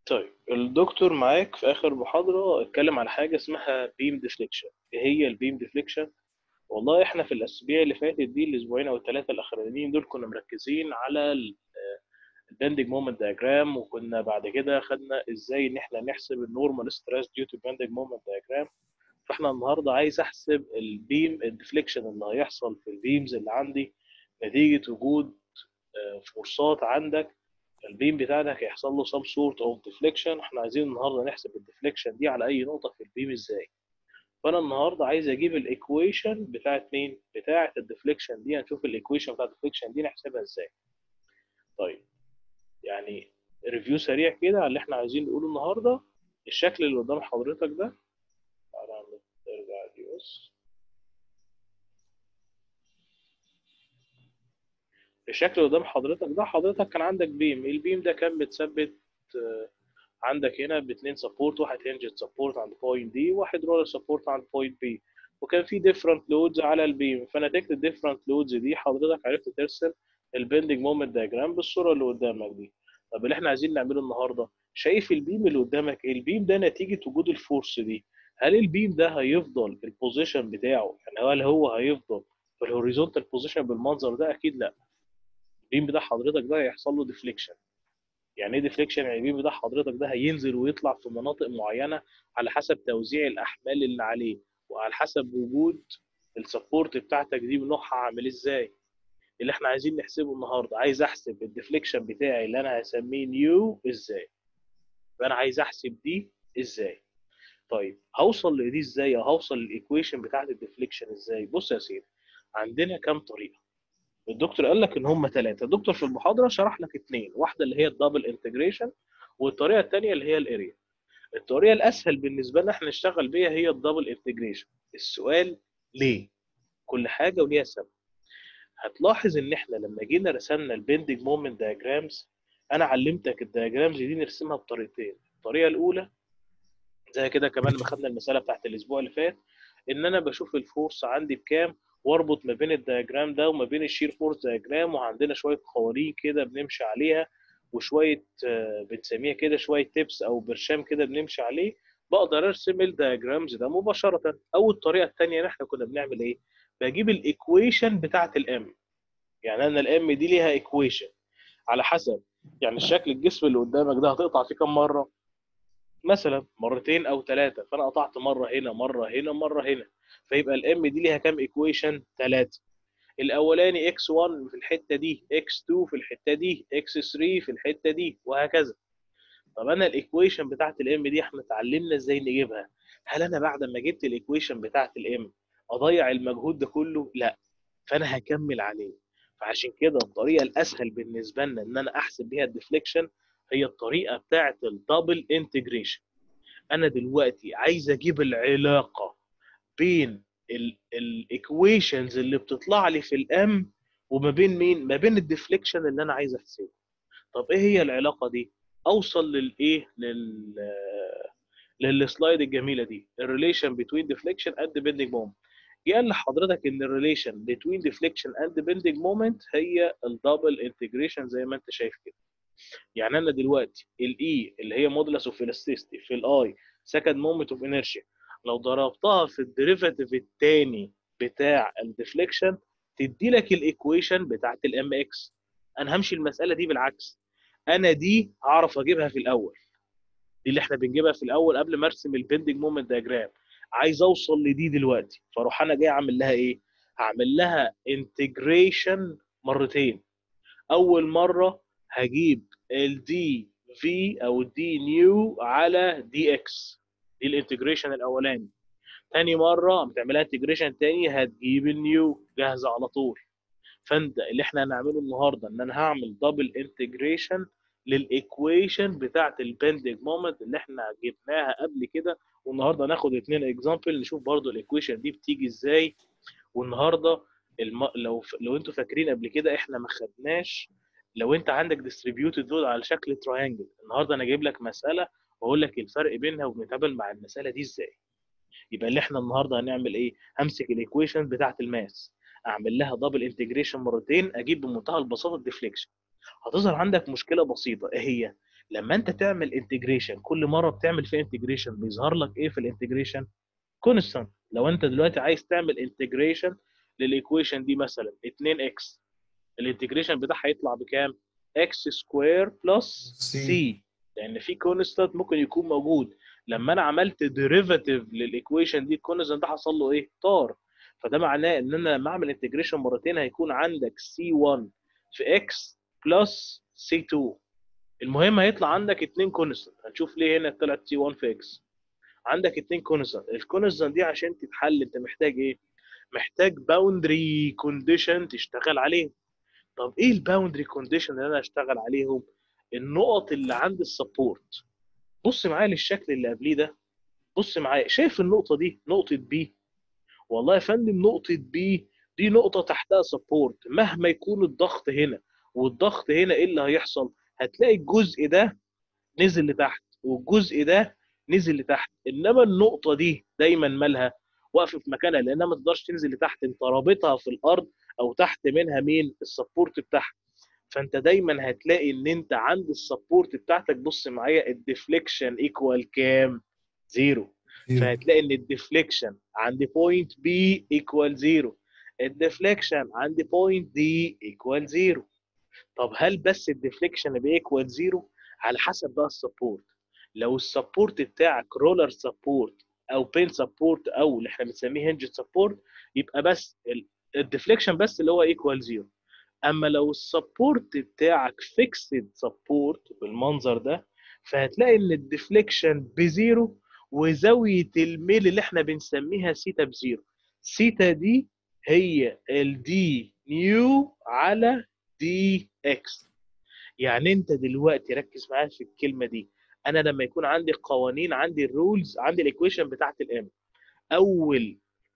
طيب الدكتور معاك في آخر محاضرة اتكلم على حاجة اسمها بيم ديفليكشن ايه هي البيم ديفليكشن والله احنا في الأسابيع اللي فاتت دي الأسبوعين أو الثلاثة الأخرانيين دول كنا مركزين على البندنج مومنت دايجرام وكنا بعد كده خدنا ازاي ان احنا نحسب النورمال ستريس ديو تو بندنج مومنت دايجرام فاحنا النهارده عايز احسب البيم الديفليكشن اللي هيحصل في البيمز اللي عندي نتيجة وجود فرصات عندك البيم بتاعتك هيحصل له some sort of deflection احنا عايزين النهارده نحسب الديفليكشن دي على اي نقطه في البيم ازاي فانا النهارده عايز اجيب الايكويشن بتاعت مين بتاعت الديفليكشن دي هنشوف الايكويشن بتاعت الديفليكشن دي نحسبها ازاي طيب يعني ريفيو سريع كده على اللي احنا عايزين نقوله النهارده الشكل اللي قدام حضرتك ده تعالى نرجع دي بص الشكل اللي قدام حضرتك ده حضرتك كان عندك بيم البيم ده كان متثبت عندك هنا باثنين سبورت واحد هنجد سبورت عند بوينت دي وواحد رولر سبورت عند بوينت بي وكان في ديفرنت لودز على البيم فنتيجه الديفرنت لودز دي حضرتك عرفت ترسم البندنج مومنت دايجرام بالصوره اللي قدامك دي طب اللي احنا عايزين نعمله النهارده شايف البيم اللي قدامك البيم ده نتيجه وجود الفورس دي هل البيم ده هيفضل البوزيشن بتاعه يعني هل هو هيفضل في الهوريزونتال بوزيشن بالمنظر ده اكيد لا البيم بتاع حضرتك ده هيحصل له ديفليكشن يعني ايه ديفليكشن يعني البيم بتاع حضرتك ده هينزل ويطلع في مناطق معينه على حسب توزيع الاحمال اللي عليه وعلى حسب وجود السبورت بتاعتك دي نوعها عامل ازاي اللي احنا عايزين نحسبه النهارده عايز احسب الديفليكشن بتاعي اللي انا هسميه نيو ازاي فانا عايز احسب دي ازاي طيب هوصل لدي ازاي او هوصل للايكويشن بتاعت الديفليكشن ازاي بص يا سيدي عندنا كام طريقه الدكتور قال لك ان هم ثلاثه الدكتور في المحاضره شرح لك اثنين واحده اللي هي الدبل انتجريشن والطريقه الثانيه اللي هي الاريا الطريقه الاسهل بالنسبه لنا احنا نشتغل بيها هي الدبل انتجريشن السؤال ليه كل حاجه وليها سبب هتلاحظ ان احنا لما جينا رسمنا البندنج مومنت دايجرامز انا علمتك الدايجرامز دي نرسمها بطريقتين الطريقه الاولى زي كده كمان ما خدنا المساله بتاعت الاسبوع اللي فات ان انا بشوف الفورس عندي بكام واربط ما بين الدياجرام ده وما بين الشير فورس دياجرام وعندنا شويه قوانين كده بنمشي عليها وشويه بنسميها كده شويه تيبس او برشام كده بنمشي عليه بقدر ارسم الدياجرامز ده مباشره او الطريقه الثانيه ان احنا كنا بنعمل ايه بجيب الايكويشن بتاعه الام يعني انا الام دي ليها ايكويشن على حسب يعني الشكل الجسم اللي قدامك ده هتقطع فيه كام مره مثلا مرتين او ثلاثه فانا قطعت مره هنا مره هنا مره هنا فيبقى الام دي ليها كام ايكويشن؟ ثلاثه. الاولاني x1 في الحته دي، x2 في الحته دي، x3 في الحته دي وهكذا. طب انا الايكويشن بتاعت الام دي احنا اتعلمنا ازاي نجيبها؟ هل انا بعد ما جبت الايكويشن بتاعت الام اضيع المجهود ده كله؟ لا. فانا هكمل عليه. فعشان كده الطريقه الاسهل بالنسبه لنا ان انا احسب بيها الديفليكشن هي الطريقه بتاعت الدبل انتجريشن. انا دلوقتي عايز اجيب العلاقه بين الايكويشنز اللي بتطلع لي في الام وما بين مين؟ ما بين الديفليكشن اللي انا عايز احسبه. طب ايه هي العلاقه دي؟ اوصل للايه؟ لل للسلايد الجميله دي الريليشن بين ديفليكشن اند بيندنج مومنت. قال لحضرتك ان الريليشن بين ديفليكشن اند بيندنج مومنت هي الدبل انتجريشن زي ما انت شايف كده. يعني انا دلوقتي الاي اللي هي مودولس اوف الاستيستي في الاي سكند مومنت اوف انرشيا لو ضربتها في الديريفاتيف الثاني بتاع الديفليكشن تدي لك الايكويشن بتاعت الام اكس انا همشي المساله دي بالعكس انا دي هعرف اجيبها في الاول دي اللي احنا بنجيبها في الاول قبل ما ارسم البندنج مومنت دياجرام عايز اوصل لدي دلوقتي فاروح انا جاي اعمل لها ايه هعمل لها انتجريشن مرتين اول مره هجيب الدي في او الدي نيو على دي اكس دي الانتجريشن الاولاني تاني مره بتعملها انتجريشن تاني هتجيب النيو جاهزه على طول فانت اللي احنا هنعمله النهارده ان انا هعمل دبل انتجريشن للايكويشن بتاعت البندنج مومنت اللي احنا جبناها قبل كده والنهارده ناخد اثنين اكزامبل نشوف برضو الايكويشن دي بتيجي ازاي والنهارده الم... لو لو انتوا فاكرين قبل كده احنا ما خدناش لو انت عندك ديستريبيوتد لود على شكل تراينجل النهارده انا جايب لك مساله واقول لك الفرق بينها وبنتعامل مع المساله دي ازاي يبقى اللي احنا النهارده هنعمل ايه همسك الايكويشن بتاعه الماس اعمل لها دبل انتجريشن مرتين اجيب بمنتهى البساطه الديفليكشن هتظهر عندك مشكله بسيطه ايه هي لما انت تعمل انتجريشن كل مره بتعمل فيها انتجريشن بيظهر لك ايه في الانتجريشن كونستانت لو انت دلوقتي عايز تعمل انتجريشن للايكويشن دي مثلا 2 اكس الانتجريشن بتاعها يطلع بكام اكس سكوير بلس C. سي لان في كونستانت ممكن يكون موجود لما انا عملت ديريفاتيف للايكويشن دي الكونستانت ده حصل له ايه طار فده معناه ان انا لما اعمل انتجريشن مرتين هيكون عندك سي 1 في اكس بلس سي 2 المهم هيطلع عندك اتنين كونستانت هنشوف ليه هنا طلعت سي 1 في اكس عندك اتنين كونستانت الكونستانت دي عشان تتحل انت محتاج ايه محتاج باوندري كونديشن تشتغل عليه طب ايه الباوندري كونديشن اللي انا اشتغل عليهم النقط اللي عند السبورت بص معايا للشكل اللي قبليه ده بص معايا شايف النقطه دي نقطه بي والله يا فندم نقطه بي دي نقطه تحتها سبورت مهما يكون الضغط هنا والضغط هنا ايه اللي هيحصل هتلاقي الجزء ده نزل لتحت والجزء ده نزل لتحت انما النقطه دي دايما مالها واقفه في مكانها لانها ما تقدرش تنزل لتحت انت رابطها في الارض او تحت منها مين السبورت بتاعها فانت دايما هتلاقي ان انت عند السبورت بتاعتك بص معايا الديفليكشن ايكوال كام زيرو فهتلاقي ان الديفليكشن عند بوينت بي ايكوال زيرو الديفليكشن عند بوينت دي ايكوال زيرو طب هل بس الديفليكشن بيكوال زيرو على حسب بقى السبورت لو السبورت بتاعك رولر سبورت او بين سبورت او اللي احنا بنسميه هنج سبورت يبقى بس الديفليكشن بس اللي هو ايكوال زيرو اما لو السبورت بتاعك فيكسد سبورت بالمنظر ده فهتلاقي ان الديفليكشن بزيرو وزاويه الميل اللي احنا بنسميها سيتا بزيرو سيتا دي هي الدي نيو على دي اكس يعني انت دلوقتي ركز معايا في الكلمه دي انا لما يكون عندي قوانين عندي الرولز عندي الايكويشن بتاعت الام اول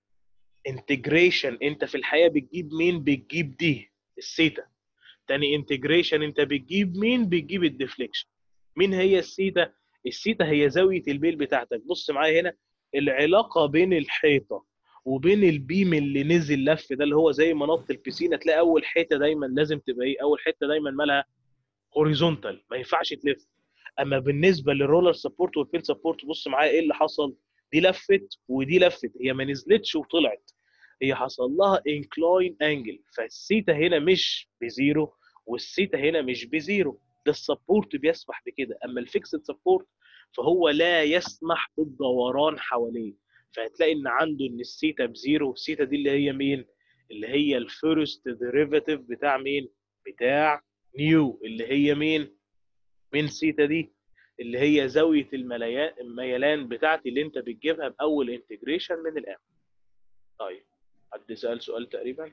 انتجريشن انت في الحياه بتجيب مين بتجيب دي السيتا تاني انتجريشن انت بتجيب مين بتجيب الديفليكشن مين هي السيتا السيتا هي زاويه البيل بتاعتك بص معايا هنا العلاقه بين الحيطه وبين البيم اللي نزل لف ده اللي هو زي منط البسين تلاقي اول حته دايما لازم تبقى ايه اول حته دايما مالها هوريزونتال ما ينفعش تلف اما بالنسبه للرولر سبورت والبين سبورت بص معايا ايه اللي حصل دي لفت ودي لفت هي ما نزلتش وطلعت هي حصل لها انكلاين انجل فالسيتا هنا مش بزيرو والسيتا هنا مش بزيرو ده السبورت بيسمح بكده اما الفيكسد سبورت فهو لا يسمح بالدوران حواليه فهتلاقي ان عنده ان السيتا بزيرو السيتا دي اللي هي مين اللي هي الفيرست ديريفاتيف بتاع مين بتاع نيو اللي هي مين من سيتا دي اللي هي زاويه المليان الميلان بتاعتي اللي انت بتجيبها باول انتجريشن من الام طيب حد سأل سؤال تقريبا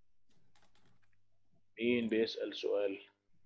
مين بيسأل سؤال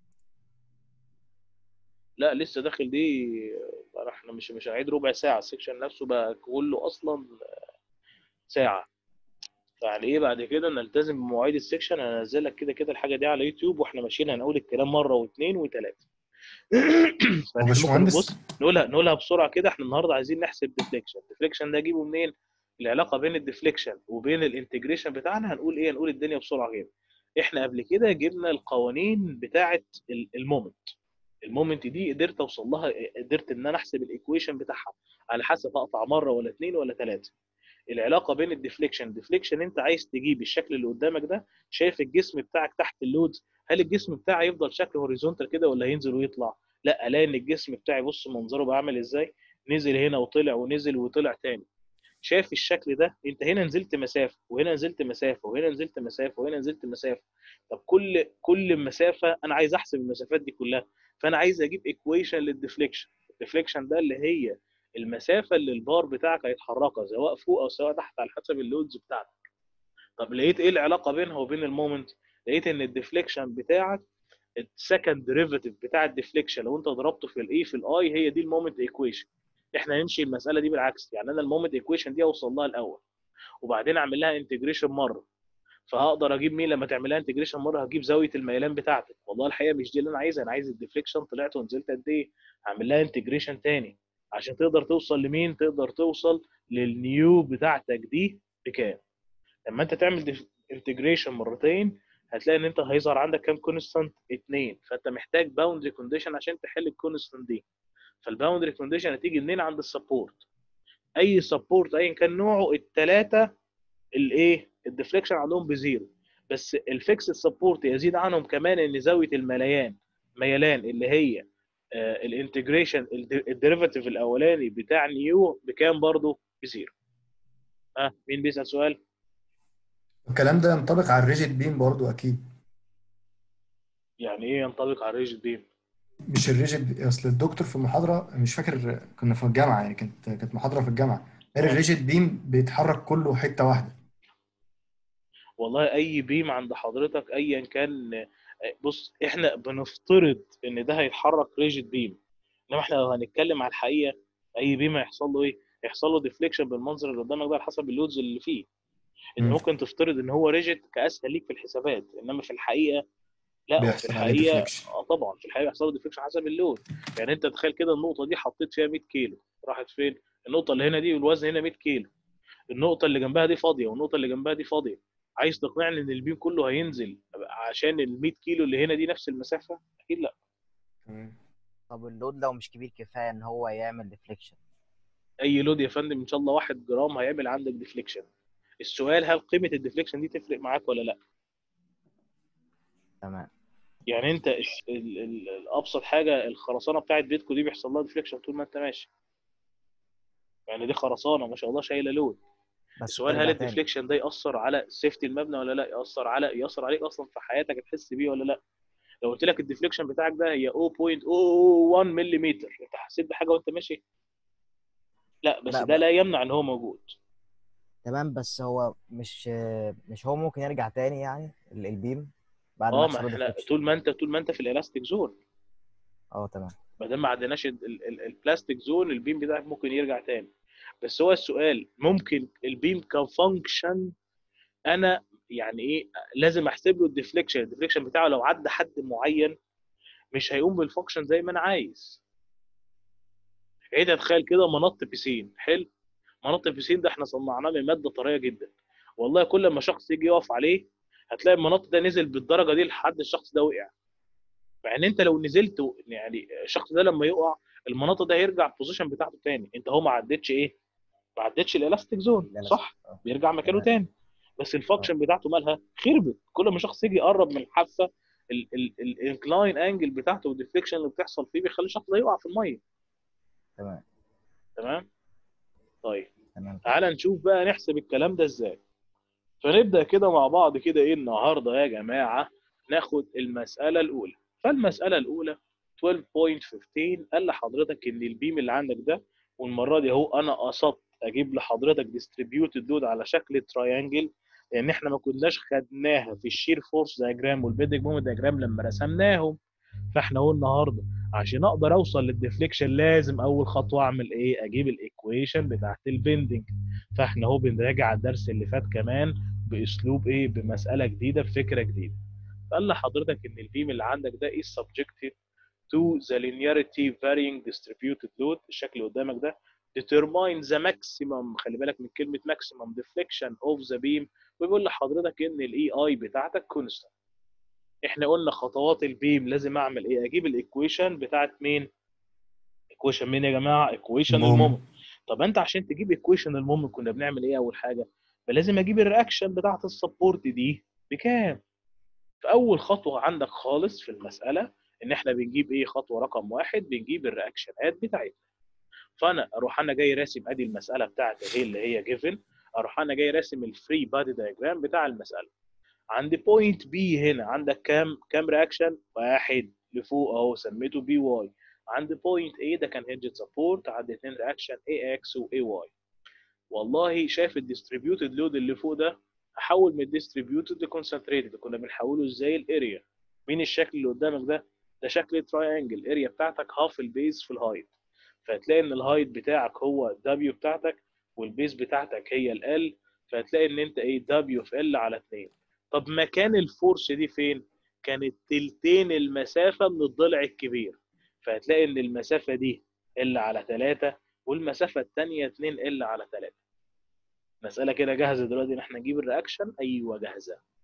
لا لسه داخل دي احنا مش مش هعيد ربع ساعة السكشن نفسه بقى كله اصلا ساعة فيعني ايه بعد كده نلتزم بمواعيد السكشن هنزل لك كده كده الحاجة دي على يوتيوب واحنا ماشيين هنقول الكلام مرة واثنين وثلاثة باشمهندس نقولها نقولها بسرعة كده احنا النهارده عايزين نحسب ديفليكشن الديفليكشن ده اجيبه منين؟ العلاقه بين الديفليكشن وبين الانتجريشن بتاعنا هنقول ايه هنقول الدنيا بسرعه كده احنا قبل كده جبنا القوانين بتاعه المومنت المومنت دي قدرت اوصل لها قدرت ان انا احسب الايكويشن بتاعها على حسب اقطع مره ولا اثنين ولا ثلاثه العلاقه بين الديفليكشن الديفليكشن انت عايز تجيب الشكل اللي قدامك ده شايف الجسم بتاعك تحت اللودز هل الجسم بتاعي يفضل شكله هوريزونتال كده ولا هينزل ويطلع لا الاقي ان الجسم بتاعي بص منظره بقى عامل ازاي نزل هنا وطلع ونزل وطلع تاني شايف الشكل ده انت هنا نزلت مسافه وهنا نزلت مسافه وهنا نزلت مسافه وهنا نزلت مسافه طب كل كل مسافه انا عايز احسب المسافات دي كلها فانا عايز اجيب ايكويشن للديفليكشن الديفليكشن ده اللي هي المسافه اللي البار بتاعك هيتحركها سواء فوق او سواء تحت على حسب اللودز بتاعتك طب لقيت ايه العلاقه بينها وبين المومنت لقيت ان الديفليكشن بتاعك السكند ديريفاتيف بتاع الديفليكشن لو انت ضربته في الاي في الاي هي دي المومنت ايكويشن احنا نمشي المساله دي بالعكس يعني انا المومنت ايكويشن دي اوصل لها الاول وبعدين اعمل لها انتجريشن مره فهقدر اجيب مين لما تعمل لها انتجريشن مره هجيب زاويه الميلان بتاعتك والله الحقيقه مش دي اللي انا عايزها انا عايز الديفليكشن طلعت ونزلت قد ايه هعمل لها انتجريشن تاني عشان تقدر توصل لمين تقدر توصل للنيو بتاعتك دي بكام لما انت تعمل انتجريشن مرتين هتلاقي ان انت هيظهر عندك كام كونستانت اتنين فانت محتاج باوندري كونديشن عشان تحل الكونستانت دي فالباوندري كونديشن هتيجي منين عند السبورت اي سبورت ايا كان نوعه الثلاثه الايه الديفليكشن عندهم بزيرو بس الفيكس سبورت يزيد عنهم كمان ان زاويه المليان ميلان اللي هي الانتجريشن الديريفاتيف الاولاني بتاع نيو بكام برضه بزيرو ها آه مين بيسال سؤال الكلام ده ينطبق على الريجيد بيم برضو اكيد يعني ايه ينطبق على الريجيد بيم مش الريجيد اصل الدكتور في محاضره مش فاكر كنا في الجامعه يعني كانت كانت محاضره في الجامعه قال الريجيد بيم بيتحرك كله حته واحده والله اي بيم عند حضرتك ايا كان بص احنا بنفترض ان ده هيتحرك ريجيد بيم انما احنا لو هنتكلم على الحقيقه اي بيم هيحصل له ايه؟ هيحصل له ديفليكشن بالمنظر اللي قدامك ده على حسب اللودز اللي فيه ان مم. ممكن تفترض ان هو ريجيد كاسهل ليك في الحسابات انما في الحقيقه لا هو في بيحصل عليه الحقيقه deflection. اه طبعا في الحقيقه بيحصل له ديفليكشن حسب اللود يعني انت تخيل كده النقطه دي حطيت فيها 100 كيلو راحت فين؟ النقطه اللي هنا دي والوزن هنا 100 كيلو النقطه اللي جنبها دي فاضيه والنقطه اللي جنبها دي فاضيه عايز تقنعني ان البيم كله هينزل عشان ال 100 كيلو اللي هنا دي نفس المسافه اكيد لا تمام طب اللود لو مش كبير كفايه ان هو يعمل ديفليكشن اي لود يا فندم ان شاء الله 1 جرام هيعمل عندك ديفليكشن السؤال هل قيمه الديفليكشن دي تفرق معاك ولا لا تمام يعني انت ال- ال- ال- الابسط حاجه الخرسانه بتاعت بيتكو دي بيحصل لها ديفليكشن طول ما انت ماشي يعني دي خرسانه ما شاء الله شايله لود بس السؤال ترجع هل تاني. الديفليكشن ده ياثر على سيفتي المبنى ولا لا ياثر على ياثر عليك اصلا في حياتك تحس بيه ولا لا لو قلت لك الديفليكشن بتاعك ده هي 0.001 ملم انت حسيت بحاجه وانت ماشي لا بس لا ده بقى. لا يمنع ان هو موجود تمام بس هو مش مش هو ممكن يرجع تاني يعني ال- البيم بعد اه ما ما يحصل له احنا deflection. طول ما انت طول ما انت في الالاستيك زون اه تمام ما دام ما عندناش ال- ال- ال- البلاستيك زون البيم بتاعك ممكن يرجع تاني بس هو السؤال ممكن البيم كفانكشن انا يعني ايه لازم احسب له الديفليكشن الديفليكشن بتاعه لو عدى حد معين مش هيقوم بالفانكشن زي ما انا عايز يعني انت تخيل كده منط بيسين حلو منط البيسين ده احنا صنعناه من ماده طريه جدا والله كل ما شخص يجي يقف عليه هتلاقي المنط ده نزل بالدرجه دي لحد الشخص ده وقع مع ان انت لو نزلت و- يعني الشخص ده لما يقع المناطق ده هيرجع البوزيشن بتاعته تاني انت هو ما عدتش ايه ما عدتش الالاستيك زون الإلاستيك، صح آه. بيرجع مكانه تمام. تاني بس الفانكشن بتاعته مالها خربت كل ما شخص يجي يقرب من الحافه الانكلاين انجل بتاعته والديفليكشن اللي بتحصل فيه بيخلي الشخص ده يقع في الميه تمام تمام طيب تمام تعال نشوف بقى نحسب الكلام ده ازاي فنبدا كده مع بعض كده ايه النهارده يا جماعه ناخد المساله الاولى فالمساله الاولى 12.15 قال لحضرتك ان البيم اللي عندك ده والمره دي اهو انا قصدت اجيب لحضرتك ديستريبيوتد لود على شكل تراينجل لان احنا ما كناش خدناها في الشير فورس دياجرام والبيدك مومنت دياجرام لما رسمناهم فاحنا قلنا النهارده عشان اقدر اوصل للديفليكشن لازم اول خطوه اعمل ايه اجيب الايكويشن بتاعت البندنج فاحنا اهو بنراجع الدرس اللي فات كمان باسلوب ايه بمساله جديده بفكره جديده قال لحضرتك ان البيم اللي عندك ده is subjected to the linearity varying distributed load الشكل اللي قدامك ده determine the maximum خلي بالك من كلمه maximum deflection of the beam ويقول لحضرتك ان الاي اي بتاعتك constant احنا قلنا خطوات البيم لازم اعمل ايه اجيب الايكويشن بتاعت مين ايكويشن مين يا جماعه ايكويشن المومنت. المومنت طب انت عشان تجيب ايكويشن المومنت كنا بنعمل ايه اول حاجه فلازم اجيب الرياكشن بتاعت السبورت دي بكام فاول خطوه عندك خالص في المساله ان احنا بنجيب ايه خطوه رقم واحد بنجيب الرياكشنات بتاعتنا فانا اروح انا جاي راسم ادي المساله بتاعتي اهي اللي هي جيفن اروح انا جاي راسم الفري بادي دايجرام بتاع المساله عند بوينت بي هنا عندك كام كام رياكشن واحد لفوق اهو سميته بي واي عند بوينت اي ده كان هيدج سبورت عند اثنين رياكشن اي اكس واي واي والله شايف الديستريبيوتد لود اللي فوق ده احول من الديستريبيوتد لكونسنتريتد كنا بنحوله ازاي الاريا مين الشكل اللي قدامك ده ده شكل تراينجل الاريا بتاعتك هاف البيز في الهايت فهتلاقي ان الهايت بتاعك هو دبليو بتاعتك والبيز بتاعتك هي ال فهتلاقي ان انت ايه دبليو في ال على 2 طب مكان الفورس دي فين كانت تلتين المسافه من الضلع الكبير فهتلاقي ان المسافه دي ال على 3 والمسافه الثانيه 2 ال على 3 مساله كده جاهزه دلوقتي ان احنا نجيب الرياكشن ايوه جاهزه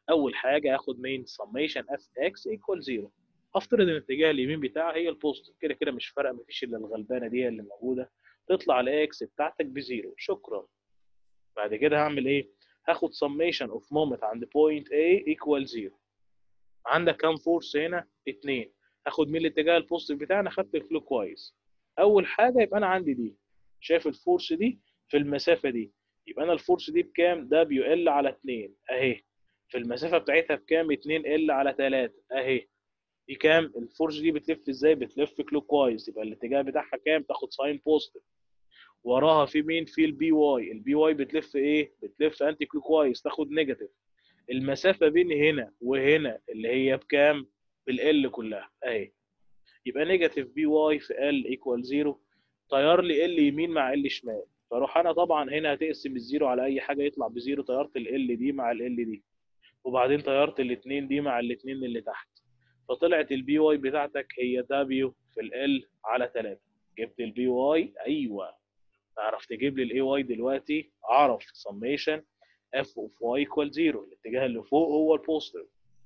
اول حاجه هاخد مين سميشن اف اكس ايكوال 0 افترض ان الاتجاه اليمين بتاعها هي البوست كده كده مش فارقه مفيش الا الغلبانه دي اللي موجوده تطلع الاكس بتاعتك بزيرو شكرا بعد كده هعمل ايه هاخد سميشن اوف مومنت عند بوينت A ايكوال 0 عندك كام فورس هنا 2 هاخد مين الاتجاه البوزيتيف بتاعنا خدت الكلو كويس اول حاجه يبقى انا عندي دي شايف الفورس دي في المسافه دي يبقى انا الفورس دي بكام دبليو ال على 2 اهي في المسافه بتاعتها بكام 2 ال على 3 اهي دي كام الفورس دي بتلف ازاي بتلف كلوك وايز يبقى الاتجاه بتاعها كام تاخد ساين بوزيتيف وراها في مين في البي واي البي واي بتلف ايه بتلف انتي كلوك وايز تاخد نيجاتيف المسافه بين هنا وهنا اللي هي بكام بالال كلها اهي يبقى نيجاتيف بي واي في ال ايكوال 0 طير لي ال يمين مع ال شمال فاروح انا طبعا هنا هتقسم الزيرو على اي حاجه يطلع بزيرو طيرت ال دي مع ال دي وبعدين طيرت الاثنين دي مع الاثنين اللي تحت فطلعت البي واي بتاعتك هي دبليو في ال على 3 جبت البي واي ايوه تعرف تجيب لي الاي واي دلوقتي اعرف سميشن اف اوف واي ايكوال 0 الاتجاه اللي فوق هو البوزيتيف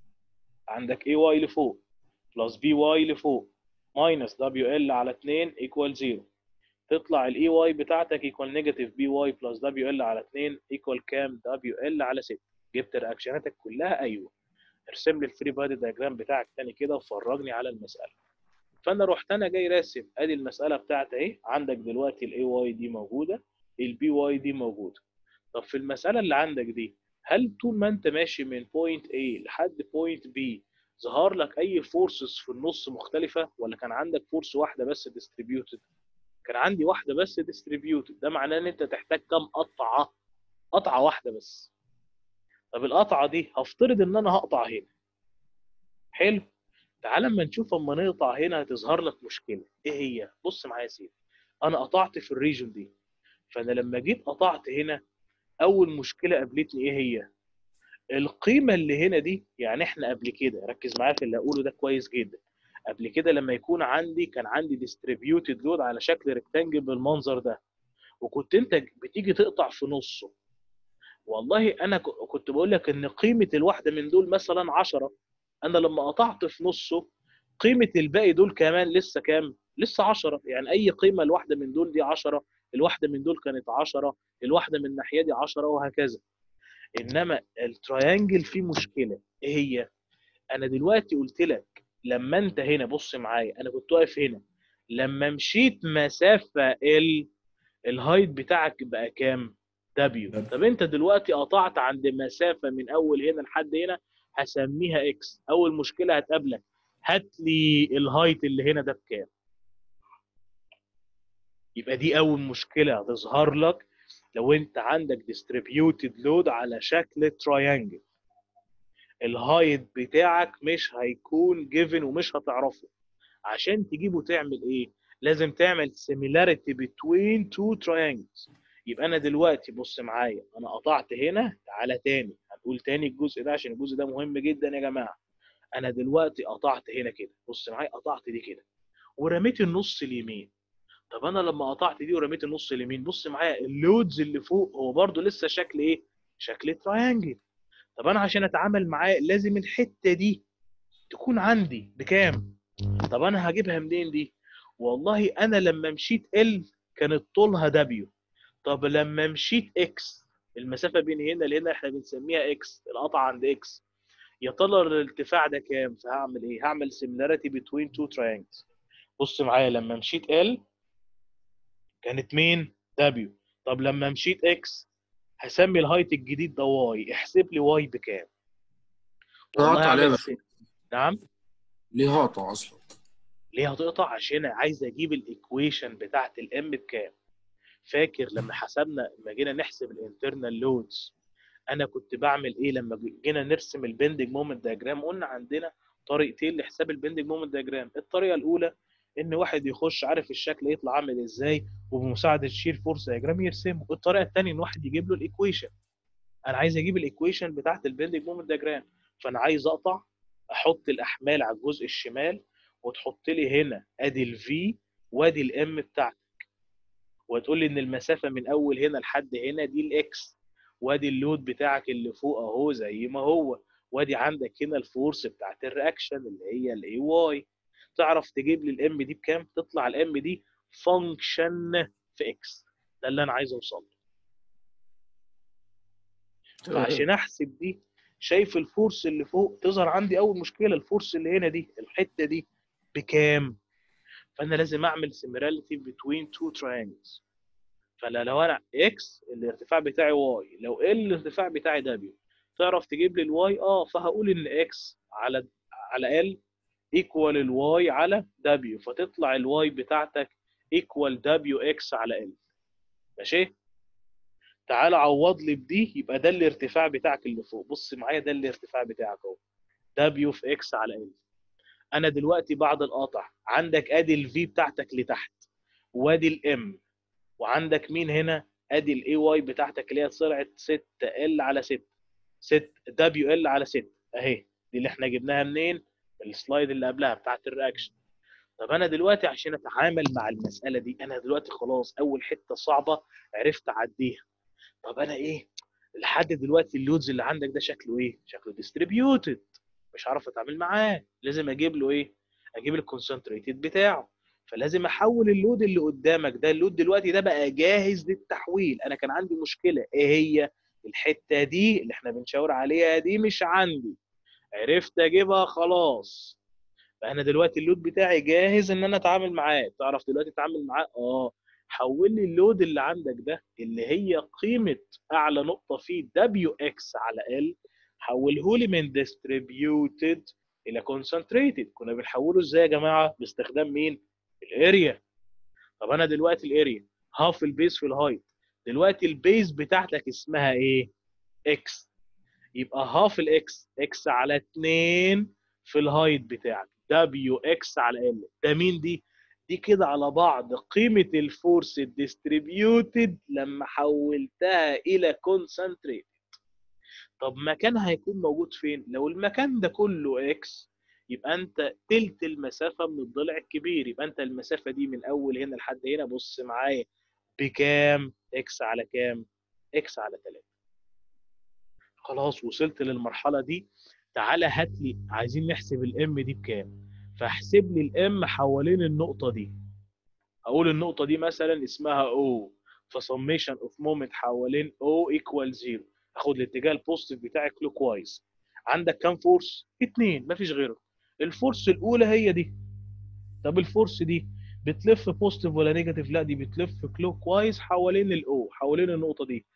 عندك اي واي لفوق بلس بي واي لفوق ماينس دبليو ال على 2 ايكوال 0 تطلع الاي واي بتاعتك ايكوال نيجاتيف بي واي بلس دبليو ال على 2 ايكوال كام دبليو ال على 6 جبت رياكشناتك كلها ايوه ارسم لي الفري بادي دايجرام بتاعك تاني كده وفرجني على المساله فانا رحت انا جاي راسم ادي المساله بتاعتي اهي عندك دلوقتي الاي واي دي موجوده البي واي دي موجوده طب في المساله اللي عندك دي هل طول ما انت ماشي من بوينت A لحد بوينت B ظهر لك اي فورسز في النص مختلفه ولا كان عندك فورس واحده بس ديستريبيوتد كان عندي واحده بس ديستريبيوتد ده معناه ان انت تحتاج كام قطعه قطعه واحده بس طب القطعه دي هفترض ان انا هقطع هنا حلو تعال اما نشوف اما نقطع هنا هتظهر لك مشكله ايه هي بص معايا يا سيدي انا قطعت في الريجن دي فانا لما جيت قطعت هنا اول مشكله قابلتني ايه هي القيمه اللي هنا دي يعني احنا قبل كده ركز معايا في اللي هقوله ده كويس جدا قبل كده لما يكون عندي كان عندي ديستريبيوتد لود على شكل ريكتانجل بالمنظر ده وكنت انت بتيجي تقطع في نصه والله انا كنت بقول لك ان قيمه الواحده من دول مثلا 10 انا لما قطعت في نصه قيمه الباقي دول كمان لسه كام لسه 10 يعني اي قيمه الواحده من دول دي 10 الواحده من دول كانت 10 الواحده من الناحيه دي 10 وهكذا انما التراينجل فيه مشكله ايه هي انا دلوقتي قلت لك لما انت هنا بص معايا انا كنت واقف هنا لما مشيت مسافه ال الهايت بتاعك بقى كام دبليو طب انت دلوقتي قطعت عند مسافه من اول هنا لحد هنا هسميها اكس اول مشكله هتقابلك هات لي الهايت اللي هنا ده بكام يبقى دي اول مشكله هتظهر لك لو انت عندك ديستريبيوتد لود على شكل تراينجل الهايت بتاعك مش هيكون جيفن ومش هتعرفه عشان تجيبه تعمل ايه لازم تعمل similarity between two triangles يبقى انا دلوقتي بص معايا انا قطعت هنا تعالى تاني هنقول تاني الجزء ده عشان الجزء ده مهم جدا يا جماعه انا دلوقتي قطعت هنا كده بص معايا قطعت دي كده ورميت النص اليمين طب انا لما قطعت دي ورميت النص اليمين بص معايا اللودز اللي فوق هو برده لسه شكل ايه شكل تراينجل طب انا عشان اتعامل معاه لازم الحته دي تكون عندي بكام طب انا هجيبها منين دي والله انا لما مشيت ال كانت طولها دبليو طب لما مشيت اكس المسافه بين هنا لهنا احنا بنسميها اكس القطع عند اكس يا ترى الارتفاع ده كام فهعمل ايه هعمل similarity between two triangles بص معايا لما مشيت ال كانت مين دبليو طب لما مشيت اكس هسمي الهايت الجديد ده واي احسب لي واي بكام والله هقطع ليه هعمل بس؟ س- نعم ليه هقطع اصلا؟ ليه هتقطع عشان عايز اجيب الايكويشن بتاعت الام بكام فاكر لما حسبنا لما جينا نحسب الانترنال لودز انا كنت بعمل ايه لما جينا نرسم البندنج مومنت دياجرام قلنا عندنا طريقتين لحساب البندنج مومنت دياجرام الطريقه الاولى ان واحد يخش عارف الشكل يطلع عامل ازاي وبمساعده شير فورس دياجرام يرسمه الطريقه الثانيه ان واحد يجيب له الايكويشن انا عايز اجيب الايكويشن بتاعت البندنج مومنت دياجرام فانا عايز اقطع احط الاحمال على الجزء الشمال وتحط لي هنا ادي الفي وادي الام بتاعتك وتقول لي ان المسافه من اول هنا لحد هنا دي الاكس وادي اللود بتاعك اللي فوق اهو زي ما هو وادي عندك هنا الفورس بتاعت الرياكشن اللي هي الاي واي تعرف تجيب لي الام دي بكام تطلع الام دي فانكشن في اكس ده اللي انا عايز اوصل له فعشان احسب دي شايف الفورس اللي فوق تظهر عندي اول مشكله الفورس اللي هنا دي الحته دي بكام فانا لازم اعمل سيميلاريتي بين تو تراينجلز فلا لو انا اكس الارتفاع بتاعي واي لو ال الارتفاع بتاعي دبليو تعرف تجيب لي الواي اه فهقول ان اكس على على ال ايكوال الواي على دبليو فتطلع الواي بتاعتك ايكوال دبليو اكس على ال ماشي تعال عوض لي بدي يبقى ده الارتفاع بتاعك اللي فوق بص معايا ده الارتفاع بتاعك اهو دبليو في اكس على ال انا دلوقتي بعد القطع عندك ادي الفي بتاعتك لتحت وادي الام وعندك مين هنا ادي الاي واي بتاعتك اللي هي طلعت 6 ال على 6 6 دبليو ال على 6 اهي دي اللي احنا جبناها منين السلايد اللي قبلها بتاعت الرياكشن طب انا دلوقتي عشان اتعامل مع المساله دي انا دلوقتي خلاص اول حته صعبه عرفت اعديها طب انا ايه لحد دلوقتي اللودز اللي عندك ده شكله ايه شكله ديستريبيوتد مش عارف اتعامل معاه لازم اجيب له ايه اجيب الكونسنتريتد بتاعه فلازم احول اللود اللي قدامك ده اللود دلوقتي ده بقى جاهز للتحويل انا كان عندي مشكله ايه هي الحته دي اللي احنا بنشاور عليها دي مش عندي عرفت اجيبها خلاص فانا دلوقتي اللود بتاعي جاهز ان انا اتعامل معاه تعرف دلوقتي تتعامل معاه اه حول لي اللود اللي عندك ده اللي هي قيمه اعلى نقطه فيه دبليو اكس على ال حوله لي من ديستريبيوتد الى كونسنتريتد كنا بنحوله ازاي يا جماعه باستخدام مين الاريا طب انا دلوقتي الاريا هاف البيز في الهايت دلوقتي البيز بتاعتك اسمها ايه اكس يبقى هاف الاكس اكس على 2 في الهايت بتاعك دبليو اكس على ال ده مين دي دي كده على بعض قيمه الفورس الديستريبيوتد لما حولتها الى كونسنتريت طب مكانها هيكون موجود فين لو المكان ده كله اكس يبقى انت تلت المسافه من الضلع الكبير يبقى انت المسافه دي من اول هنا لحد هنا بص معايا بكام اكس على كام اكس على 3 خلاص وصلت للمرحله دي تعالى هات لي عايزين نحسب الام دي بكام فاحسب لي الام حوالين النقطه دي اقول النقطه دي مثلا اسمها او فسميشن اوف مومنت حوالين او ايكوال 0 اخد الاتجاه البوزيتيف بتاعي كلوك وايز عندك كام فورس؟ اثنين مفيش غيره الفورس الاولى هي دي طب الفورس دي بتلف بوزيتيف ولا نيجاتيف؟ لا دي بتلف كلوك وايز حوالين الاو حوالين النقطه دي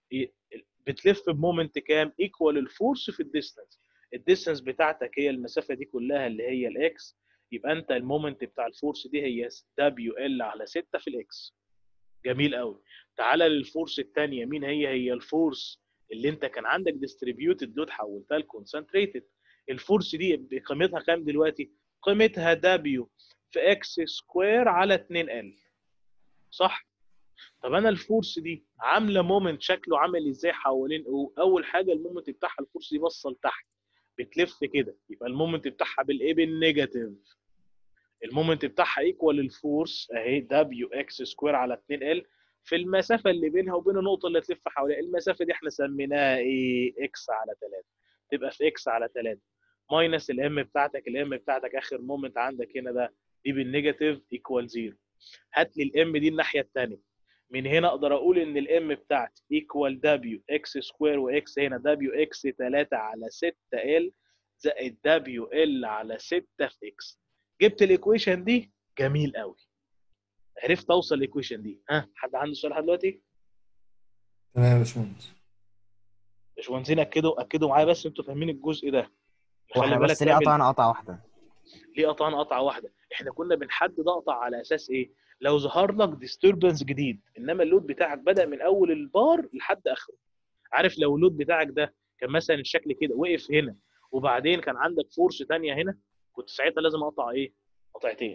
بتلف بمومنت كام؟ ايكوال الفورس في الديستانس الديستانس بتاعتك هي المسافه دي كلها اللي هي الاكس يبقى انت المومنت بتاع الفورس دي هي دبليو ال على 6 في الاكس جميل قوي تعالى للفورس الثانيه مين هي هي الفورس اللي انت كان عندك ديستريبيوتد لود حولتها لكونسنتريتد الفورس دي بقيمتها كام دلوقتي قيمتها دبليو في اكس سكوير على 2 ال صح طب انا الفورس دي عامله مومنت شكله عامل ازاي حوالين او اول حاجه المومنت بتاعها الفورس دي باصه لتحت بتلف كده يبقى المومنت بتاعها بالايه بالنيجاتيف المومنت بتاعها ايكوال الفورس اهي دبليو اكس سكوير على 2 ال في المسافه اللي بينها وبين النقطه اللي تلف حواليها المسافه دي احنا سميناها ايه اكس على 3 تبقى في اكس على 3 ماينس الام بتاعتك الام بتاعتك اخر مومنت عندك هنا ده دي بالنيجاتيف ايكوال 0 هات لي الام دي الناحيه الثانيه من هنا اقدر اقول ان الام بتاعتي ايكوال دبليو اكس سكوير واكس هنا دبليو اكس 3 على 6 ال زائد دبليو ال على 6 في اكس جبت الايكويشن دي جميل قوي عرفت اوصل الايكويشن دي ها حد عنده سؤال لحد دلوقتي تمام يا باشمهندس باشمهندسين اكدوا اكدوا معايا بس انتوا فاهمين الجزء ده هو احنا بس ليه نعمل- قطعنا قطعه واحده ليه قطعنا قطعه واحده احنا كنا بنحدد اقطع على اساس ايه لو ظهر لك ديستربنس جديد انما اللود بتاعك بدا من اول البار لحد اخره عارف لو اللود بتاعك ده كان مثلا الشكل كده وقف هنا وبعدين كان عندك فورس تانية هنا كنت ساعتها لازم اقطع ايه قطعتين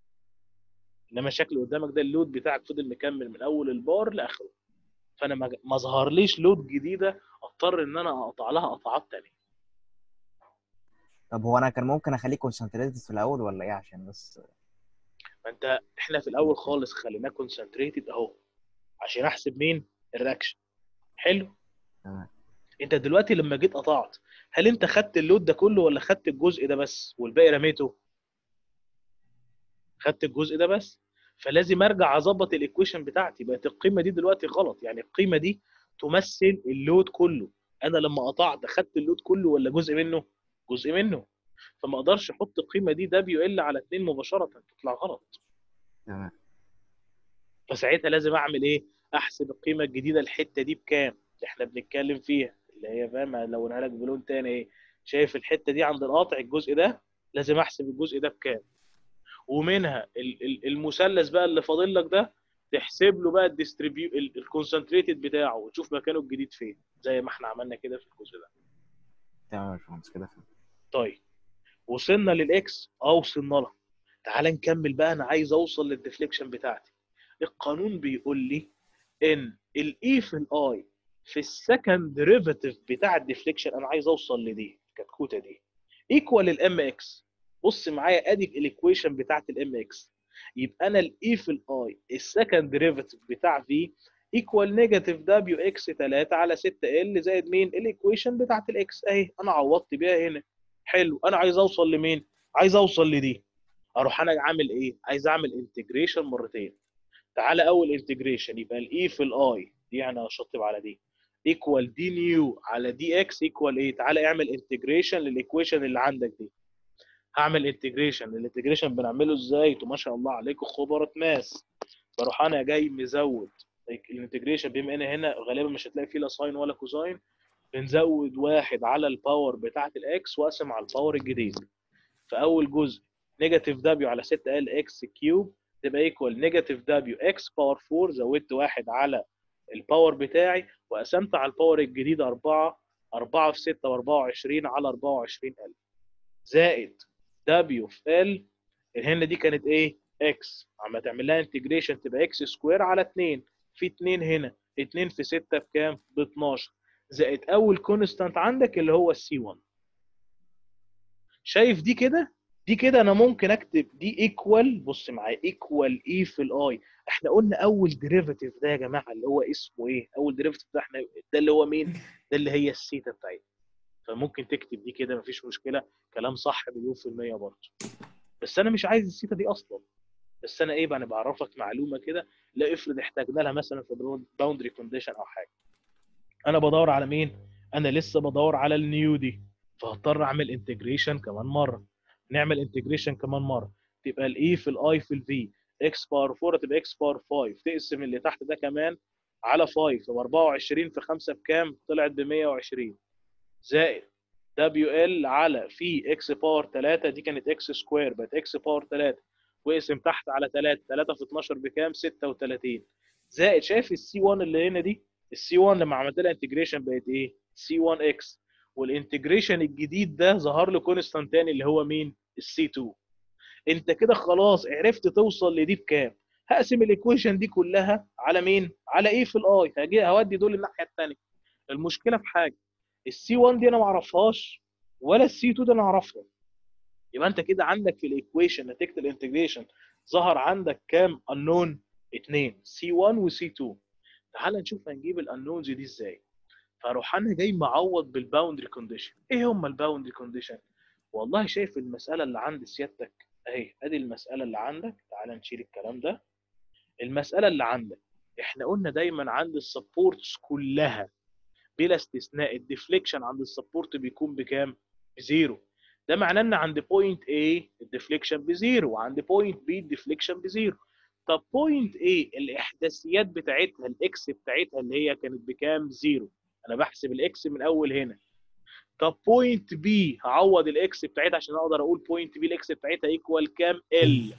انما الشكل قدامك ده اللود بتاعك فضل مكمل من اول البار لاخره فانا ما ما ظهرليش لود جديده اضطر ان انا اقطع لها قطعات تانية طب هو انا كان ممكن اخليه كونسنتريتد في الاول ولا ايه عشان بس فانت احنا في الاول خالص خليناه كونسنتريتد اهو عشان احسب مين الرياكشن حلو تمام. انت دلوقتي لما جيت قطعت هل انت خدت اللود ده كله ولا خدت الجزء ده بس والباقي رميته خدت الجزء ده بس فلازم ارجع اظبط الايكويشن بتاعتي بقت القيمه دي دلوقتي غلط يعني القيمه دي تمثل اللود كله انا لما قطعت خدت اللود كله ولا جزء منه جزء منه فما اقدرش احط القيمه دي دبليو ال على 2 مباشره تطلع غلط تمام فساعتها لازم اعمل ايه احسب القيمه الجديده الحته دي بكام اللي احنا بنتكلم فيها اللي هي فاهم لونها لك بلون تاني ايه شايف الحته دي عند القاطع الجزء ده لازم احسب الجزء ده بكام ومنها ال- ال- المثلث بقى اللي فاضل لك ده تحسب له بقى الديستريبيو الكونسنتريتد بتاعه وتشوف مكانه الجديد فين زي ما احنا عملنا كده في الجزء ده تمام يا باشمهندس كده فهمت طيب وصلنا للاكس اه وصلنا لها تعال نكمل بقى انا عايز اوصل للديفليكشن بتاعتي القانون بيقول لي ان الاي في الاي في السكند ديريفاتيف بتاع الديفليكشن انا عايز اوصل لدي الكتكوته دي ايكوال الام اكس بص معايا ادي الايكويشن بتاعت الام اكس يبقى انا الاي في الاي السكند ديريفاتيف بتاع في ايكوال نيجاتيف دبليو اكس 3 على 6 ال زائد مين الايكويشن بتاعت الاكس اهي انا عوضت بيها هنا حلو انا عايز اوصل لمين عايز اوصل لدي اروح انا عامل ايه عايز اعمل انتجريشن مرتين تعالى اول انتجريشن يبقى الاي في الاي دي انا هشطب على دي ايكوال دي نيو على دي اكس ايكوال ايه تعالى اعمل انتجريشن للايكويشن اللي عندك دي هعمل انتجريشن الانتجريشن بنعمله ازاي انتوا ما شاء الله عليكم خبره ماس بروح انا جاي مزود الانتجريشن بما ان هنا غالبا مش هتلاقي فيه لا ساين ولا كوزاين بنزود واحد على الباور بتاعه الاكس واقسم على الباور الجديد فاول جزء نيجاتيف دبليو على 6 ال اكس كيوب تبقى ايكوال نيجاتيف دبليو اكس باور 4 زودت واحد على الباور بتاعي وقسمت على الباور الجديد 4 4 في 6 و24 على 24 ال زائد دبليو في ال هنا دي كانت ايه اكس عم تعمل لها انتجريشن تبقى اكس سكوير على 2 في 2 هنا 2 في 6 بكام ب 12 زائد اول كونستانت عندك اللي هو السي 1 شايف دي كده دي كده انا ممكن اكتب دي ايكوال بص معايا ايكوال اي في الاي احنا قلنا اول ديريفاتيف ده يا جماعه اللي هو اسمه ايه اول ديريفاتيف ده احنا ده اللي هو مين ده اللي هي السيتا بتاعتنا فممكن تكتب دي كده مفيش مشكله كلام صح مليون في الميه برضه بس انا مش عايز السيتا دي اصلا بس انا ايه بقى انا بعرفك معلومه كده لا افرض احتاجنا لها مثلا في باوندري كونديشن او حاجه انا بدور على مين انا لسه بدور على النيو دي فهضطر اعمل انتجريشن كمان مره نعمل انتجريشن كمان مره تبقى الاي في الاي في الفي اكس بار 4 تبقى اكس بار 5 تقسم اللي تحت ده كمان على 5 طب 24 في 5 بكام طلعت ب 120 زائد دبليو ال على في اكس باور 3 دي كانت اكس سكوير بقت اكس باور 3 واقسم تحت على 3 3 في 12 بكام 36 زائد شايف السي 1 اللي هنا دي السي 1 لما عملت لها انتجريشن بقت ايه سي 1 اكس والانتجريشن الجديد ده ظهر له كونستانت تاني اللي هو مين السي 2 انت كده خلاص عرفت توصل لدي بكام هقسم الايكويشن دي كلها على مين على ايه في الاي هاجي هودي دول الناحيه الثانيه المشكله في حاجه السي 1 دي انا ما اعرفهاش ولا السي 2 دي انا اعرفها يبقى انت كده عندك في الايكويشن نتيجه الانتجريشن ظهر عندك كام انون اثنين سي 1 وسي 2 تعال نشوف هنجيب الانونز دي ازاي فاروح انا جاي معوض بالباوندري كونديشن ايه هم الباوندري كونديشن والله شايف المساله اللي عند سيادتك اهي ادي المساله اللي عندك تعال نشيل الكلام ده المساله اللي عندك احنا قلنا دايما عند السبورتس كلها بلا استثناء الديفليكشن عند السبورت بيكون بكام بزيرو ده معناه ان عند بوينت A الديفليكشن بزيرو وعند بوينت B الديفليكشن بزيرو طب بوينت A الاحداثيات بتاعتها الاكس بتاعتها اللي هي كانت بكام زيرو انا بحسب الاكس من اول هنا طب بوينت بي هعوض الاكس بتاعتها عشان اقدر اقول بوينت بي الاكس بتاعتها ايكوال كام ال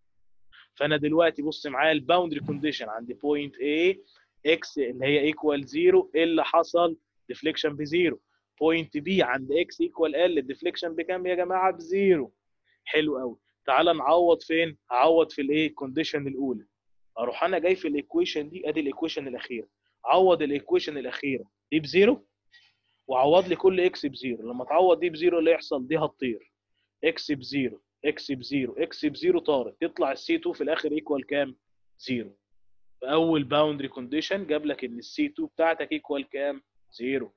فانا دلوقتي بص معايا الباوندري كونديشن عند بوينت A اكس اللي هي ايكوال زيرو ايه اللي حصل ديفليكشن بزيرو بوينت بي عند اكس ايكوال ال الديفليكشن بكام يا جماعه بزيرو حلو قوي تعال نعوض فين هعوض في الايه كونديشن الاولى اروح انا جاي في الايكويشن دي ادي الايكويشن الاخيره عوض الايكويشن الاخيره دي بزيرو وعوض لي كل اكس بزيرو لما تعوض دي بزيرو اللي يحصل دي هتطير اكس بزيرو اكس بزيرو اكس بزيرو طارت يطلع السي 2 في الاخر ايكوال كام زيرو في اول باوندري كونديشن جاب لك ان السي 2 بتاعتك ايكوال كام زيرو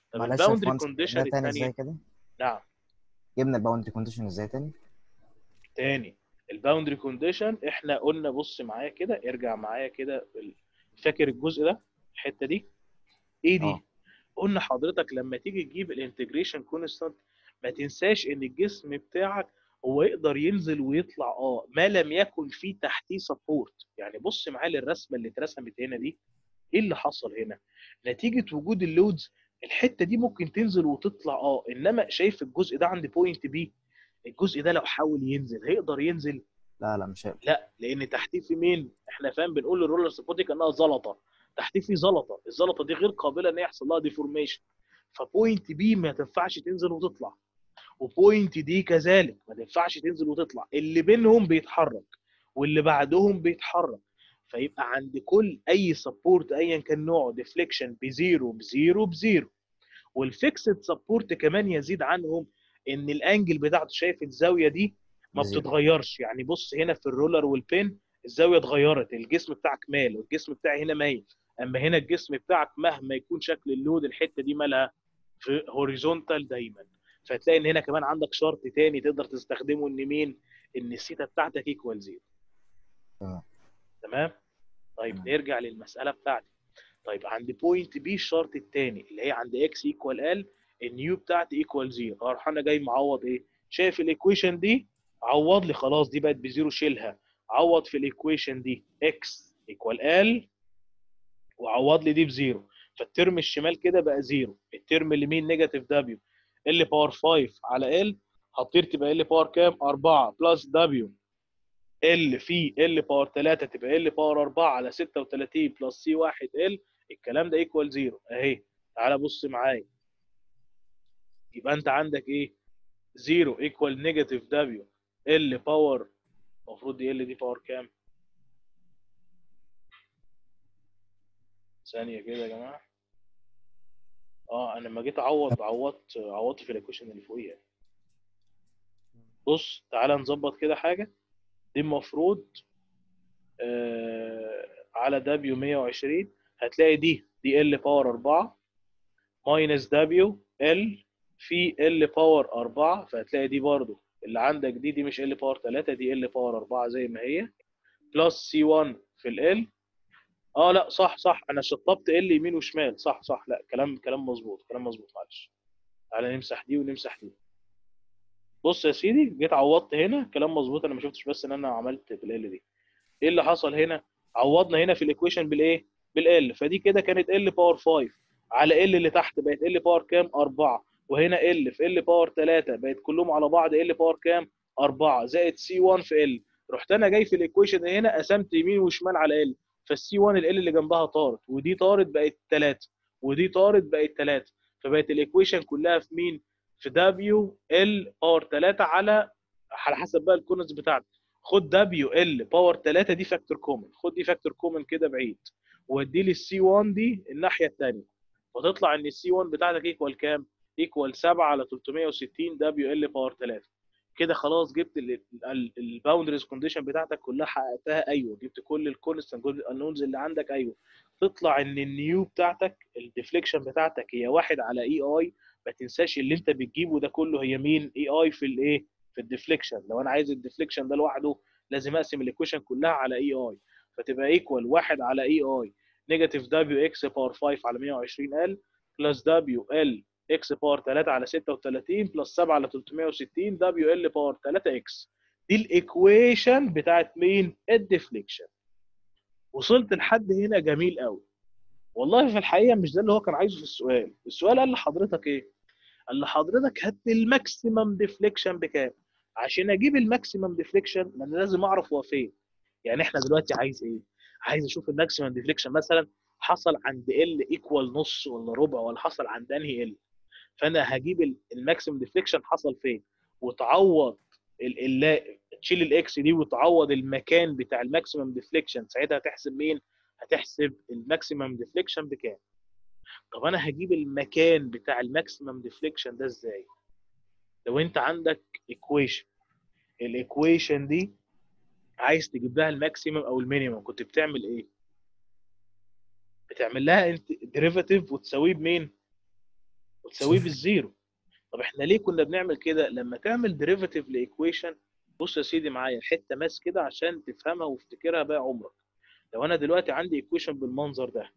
طب معلش يا الباوندري باشمهندس كونديشن ده تاني ازاي الثانيه كده نعم جبنا الباوندري كونديشن ازاي تاني تاني الباوندري كونديشن احنا قلنا بص معايا كده ارجع معايا كده ال- فاكر الجزء ده الحته دي ايه دي اه قلنا حضرتك لما تيجي تجيب الانتجريشن كونستانت ما تنساش ان الجسم بتاعك هو يقدر ينزل ويطلع اه ما لم يكن فيه تحتيه سبورت يعني بص معايا للرسمه اللي اترسمت هنا دي ايه اللي حصل هنا نتيجه وجود اللودز الحته دي ممكن تنزل وتطلع اه انما شايف الجزء ده عند بوينت بي الجزء ده لو حاول ينزل هيقدر ينزل لا لا مش هيبقى لا لان تحتيه في مين احنا فاهم بنقول للرولر سبورت كانها زلطه تحتيه في زلطه الزلطه دي غير قابله ان يحصل لها ديفورميشن فبوينت بي ما تنفعش تنزل وتطلع وبوينت دي كذلك ما تنفعش تنزل وتطلع اللي بينهم بيتحرك واللي بعدهم بيتحرك فيبقى عند كل اي سبورت ايا كان نوعه ديفليكشن بزيرو بزيرو بزيرو والفيكسد سبورت كمان يزيد عنهم ان الانجل بتاعته شايف الزاويه دي ما بزيرو. بتتغيرش يعني بص هنا في الرولر والبين الزاويه اتغيرت الجسم بتاعك مال والجسم بتاعي هنا مايل اما هنا الجسم بتاعك مهما يكون شكل اللود الحته دي مالها في هوريزونتال دايما فتلاقي ان هنا كمان عندك شرط تاني تقدر تستخدمه ان مين ان السيتا بتاعتك ايكوال زيرو تمام. تمام طيب تمام. نرجع للمساله بتاعتي طيب عند بوينت بي الشرط الثاني اللي هي عند اكس ايكوال ال النيو بتاعتي ايكوال زيرو اروح انا جاي معوض ايه شايف الايكويشن دي عوض لي خلاص دي بقت بزيرو شيلها عوض في الايكويشن دي اكس ايكوال ال وعوض لي دي بزيرو فالترم الشمال كده بقى زيرو الترم اليمين نيجاتيف دبليو ال باور 5 على ال هتطير تبقى ال باور كام 4 بلس دبليو ال في ال باور 3 تبقى ال باور 4 على 36 بلس سي 1 ال الكلام ده ايكوال زيرو اهي تعالى بص معايا يبقى انت عندك ايه زيرو ايكوال نيجاتيف دبليو ال باور المفروض دي ال دي باور كام ثانيه كده يا جماعه اه انا لما جيت اعوض عوضت عوضت في الايكويشن اللي فوقيها بص تعالى نظبط كده حاجه دي المفروض آه على دبليو 120 هتلاقي دي دي ال باور 4 ماينس دبليو ال في ال باور 4 فهتلاقي دي برضو اللي عندك دي دي مش ال باور 3 دي ال باور 4 زي ما هي بلس سي 1 في ال اه لا صح صح انا شطبت ال يمين وشمال صح صح لا كلام كلام مظبوط كلام مظبوط معلش تعالى نمسح دي ونمسح دي بص يا سيدي جيت عوضت هنا كلام مظبوط انا ما شفتش بس ان انا عملت بالال دي ايه اللي حصل هنا عوضنا هنا في الايكويشن بالايه بالال فدي كده كانت ال باور 5 على ال اللي تحت بقت ال باور كام 4 وهنا ال في ال باور 3 بقت كلهم على بعض ال باور كام 4 زائد سي 1 في ال رحت انا جاي في الايكويشن هنا قسمت يمين وشمال على ال فالسي 1 ال اللي جنبها طارت ودي طارت بقت 3 ودي طارت بقت 3 فبقت الايكويشن كلها في مين في دبليو ال باور 3 على على حسب بقى الكونز بتاعتك خد دبليو ال باور 3 دي فاكتور كومن خد دي فاكتور كومن كده بعيد وادي لي السي 1 دي الناحيه الثانيه وتطلع ان السي 1 بتاعتك ايكوال كام؟ ايكوال 7 على 360 دبليو ال باور 3 كده خلاص جبت الباوندريز كونديشن بتاعتك كلها حققتها ايوه جبت كل الكونستنت كل الانونز اللي عندك ايوه تطلع ان النيو بتاعتك الديفليكشن بتاعتك هي واحد على اي اي ما تنساش اللي انت بتجيبه ده كله هي مين اي اي في الايه في الديفليكشن لو انا عايز الديفليكشن ده لوحده لازم اقسم الايكويشن كلها على اي اي فتبقى ايكوال واحد على اي اي نيجاتيف دبليو اكس باور 5 على 120 ال بلس دبليو ال اكس باور 3 على 36 بلس 7 على 360 دبليو ال باور 3 اكس دي الايكويشن بتاعت مين الديفليكشن وصلت لحد هنا جميل قوي والله في الحقيقه مش ده اللي هو كان عايزه في السؤال السؤال قال لحضرتك ايه قال لحضرتك هات الماكسيمم ديفليكشن بكام عشان اجيب الماكسيمم ديفليكشن ما انا لازم اعرف هو فين يعني احنا دلوقتي عايز ايه عايز اشوف الماكسيمم ديفليكشن مثلا حصل عند ال ايكوال نص ولا ربع ولا حصل عند انهي ال فانا هجيب الماكسيمم ديفليكشن حصل فين وتعوض ال ال تشيل الاكس دي وتعوض المكان بتاع الماكسيمم ديفليكشن ساعتها هتحسب مين هتحسب الماكسيمم ديفليكشن بكام طب انا هجيب المكان بتاع الماكسيمم ديفليكشن ده ازاي لو انت عندك ايكويشن الايكويشن دي عايز تجيب لها الماكسيمم او المينيمم كنت بتعمل ايه بتعمل لها انت ديريفاتيف وتساويه بمين وتساويه صفر. بالزيرو طب احنا ليه كنا بنعمل كده لما تعمل ديريفاتيف لايكويشن بص يا سيدي معايا حته ماس كده عشان تفهمها وافتكرها بقى عمرك لو انا دلوقتي عندي ايكويشن بالمنظر ده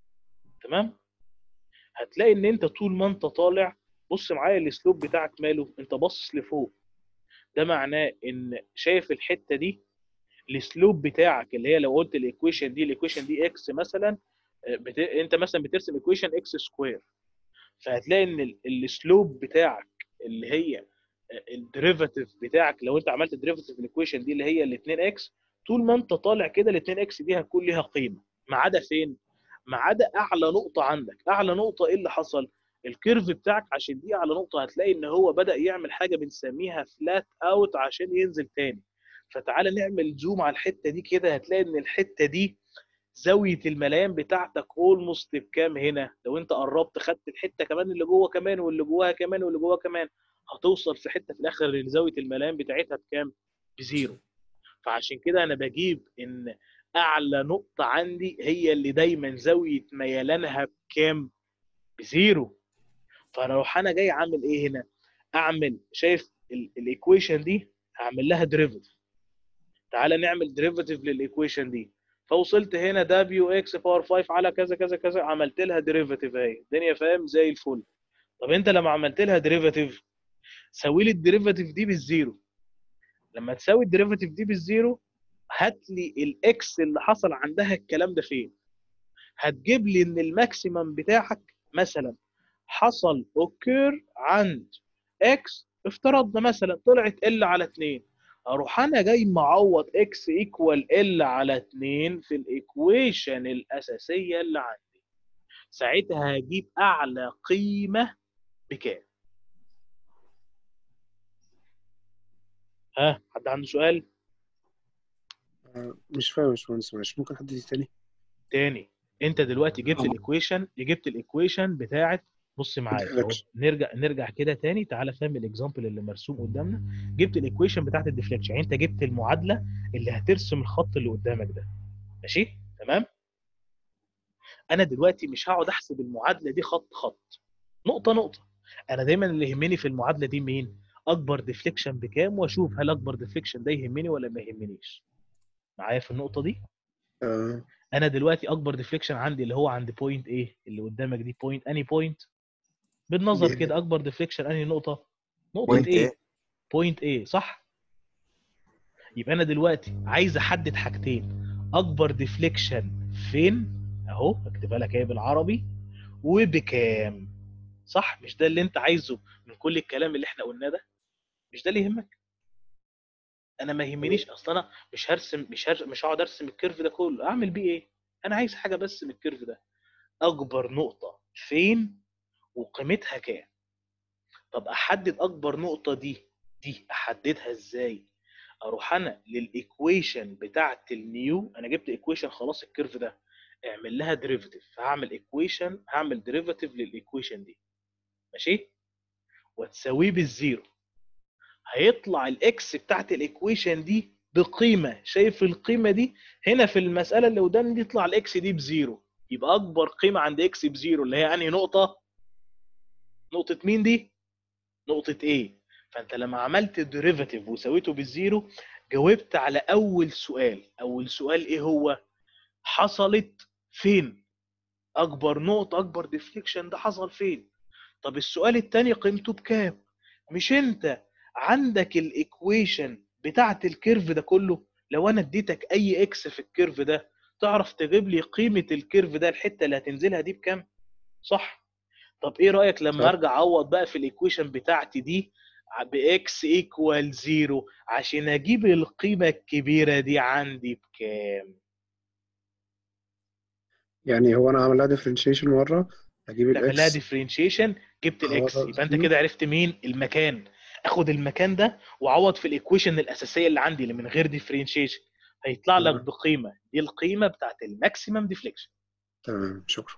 تمام هتلاقي ان انت طول ما انت طالع بص معايا الاسلوب بتاعك ماله انت باصص لفوق ده معناه ان شايف الحته دي الاسلوب بتاعك اللي هي لو قلت الايكويشن دي الايكويشن دي اكس مثلا آه، بت... انت مثلا بترسم ايكويشن اكس سكوير فهتلاقي ان ال- الاسلوب بتاعك اللي هي الديريفاتيف بتاعك لو انت عملت ديريفاتيف الايكويشن دي اللي هي ال 2 اكس طول ما انت طالع كده ال 2 اكس دي هتكون ليها قيمه ما عدا فين؟ ما عدا اعلى نقطه عندك اعلى نقطه ايه اللي حصل؟ الكيرف بتاعك عشان دي اعلى نقطه هتلاقي ان هو بدا يعمل حاجه بنسميها فلات اوت عشان ينزل تاني فتعالى نعمل زوم على الحته دي كده هتلاقي ان الحته دي زاويه الملام بتاعتك اولموست بكام هنا لو انت قربت خدت الحته كمان اللي جوه كمان واللي جواها كمان واللي جواها كمان هتوصل في حته في الاخر لزاويه الملام بتاعتها بكام بزيرو فعشان كده انا بجيب ان اعلى نقطه عندي هي اللي دايما زاويه ميلانها بكام بزيرو فلو انا جاي عامل ايه هنا اعمل شايف الايكويشن دي هعمل لها ديريفيتيف تعالى نعمل ديريفيتيف للايكويشن دي فوصلت هنا دبليو اكس باور 5 على كذا كذا كذا عملت لها ديريفيتيف اهي الدنيا فاهم زي الفل طب انت لما عملت لها ديريفيتيف سوي لي الديريفيتيف دي بالزيرو لما تساوي الديريفيتيف دي بالزيرو هات لي الاكس اللي حصل عندها الكلام ده فين هتجيب لي ان الماكسيمم بتاعك مثلا حصل اوكير عند اكس افترضنا مثلا طلعت ال على 2 اروح انا جاي معوض اكس ايكوال ال على 2 في الايكويشن الاساسيه اللي عندي ساعتها هجيب اعلى قيمه بكام ها حد عنده سؤال آه، مش فاهم يا باشمهندس معلش ممكن حد يجي تاني تاني انت دلوقتي جبت آه. الايكويشن جبت الايكويشن بتاعت بص معايا اهو Deflection. نرجع نرجع كده تاني تعالى فهم الاكزامبل اللي مرسوم قدامنا جبت الايكويشن بتاعت الديفليكشن يعني انت جبت المعادله اللي هترسم الخط اللي قدامك ده ماشي تمام انا دلوقتي مش هقعد احسب المعادله دي خط خط نقطه نقطه انا دايما اللي يهمني في المعادله دي مين اكبر ديفليكشن بكام واشوف هل اكبر ديفليكشن ده يهمني ولا ما يهمنيش معايا في النقطه دي آه، انا دلوقتي اكبر ديفليكشن عندي اللي هو عند بوينت ايه اللي قدامك دي بوينت اني بوينت بالنظر دي- كده اكبر ديفليكشن انهي نقطه نقطه Point ايه A. بوينت ايه صح يبقى انا دلوقتي عايز احدد حاجتين اكبر ديفليكشن فين اهو اكتبها لك اهي بالعربي وبكام صح مش ده اللي انت عايزه من كل الكلام اللي احنا قلناه ده مش ده اللي يهمك انا ما يهمنيش اصل انا مش هرسم مش هر... مش هقعد ارسم الكيرف ده كله اعمل بيه ايه انا عايز حاجه بس من الكيرف ده اكبر نقطه فين وقيمتها كام طب احدد اكبر نقطه دي دي احددها ازاي اروح انا للايكويشن بتاعه النيو انا جبت ايكويشن خلاص الكيرف ده اعمل لها ديريفيتيف فهعمل ايكويشن هعمل ديريفيتيف للايكويشن دي ماشي وتساويه بالزيرو هيطلع الاكس بتاعت الايكويشن دي بقيمه شايف القيمه دي هنا في المساله اللي قدامي دي يطلع الاكس دي بزيرو يبقى اكبر قيمه عند اكس بزيرو اللي هي انهي نقطه نقطه مين دي نقطه ايه فانت لما عملت ديريفاتيف وسويته بالزيرو جاوبت على اول سؤال اول سؤال ايه هو حصلت فين اكبر نقطه اكبر ديفليكشن ده حصل فين طب السؤال التاني قيمته بكام مش انت عندك الايكويشن بتاعت الكيرف ده كله لو انا اديتك اي اكس في الكيرف ده تعرف تجيب لي قيمه الكيرف ده الحته اللي هتنزلها دي بكام صح طب ايه رايك لما صح. ارجع اعوض بقى في الايكويشن بتاعتي دي باكس ايكوال زيرو عشان اجيب القيمه الكبيره دي عندي بكام يعني هو انا عامل لها ديفرنشيشن مره اجيب تعمل لها الاكس ديفرنشيشن جبت الاكس أعوض يبقى انت فيه. كده عرفت مين المكان اخد المكان ده واعوض في الايكويشن الاساسيه اللي عندي اللي من غير ديفرنشيشن هيطلع لك تمام. بقيمه دي القيمه بتاعت الماكسيمم ديفليكشن تمام شكرا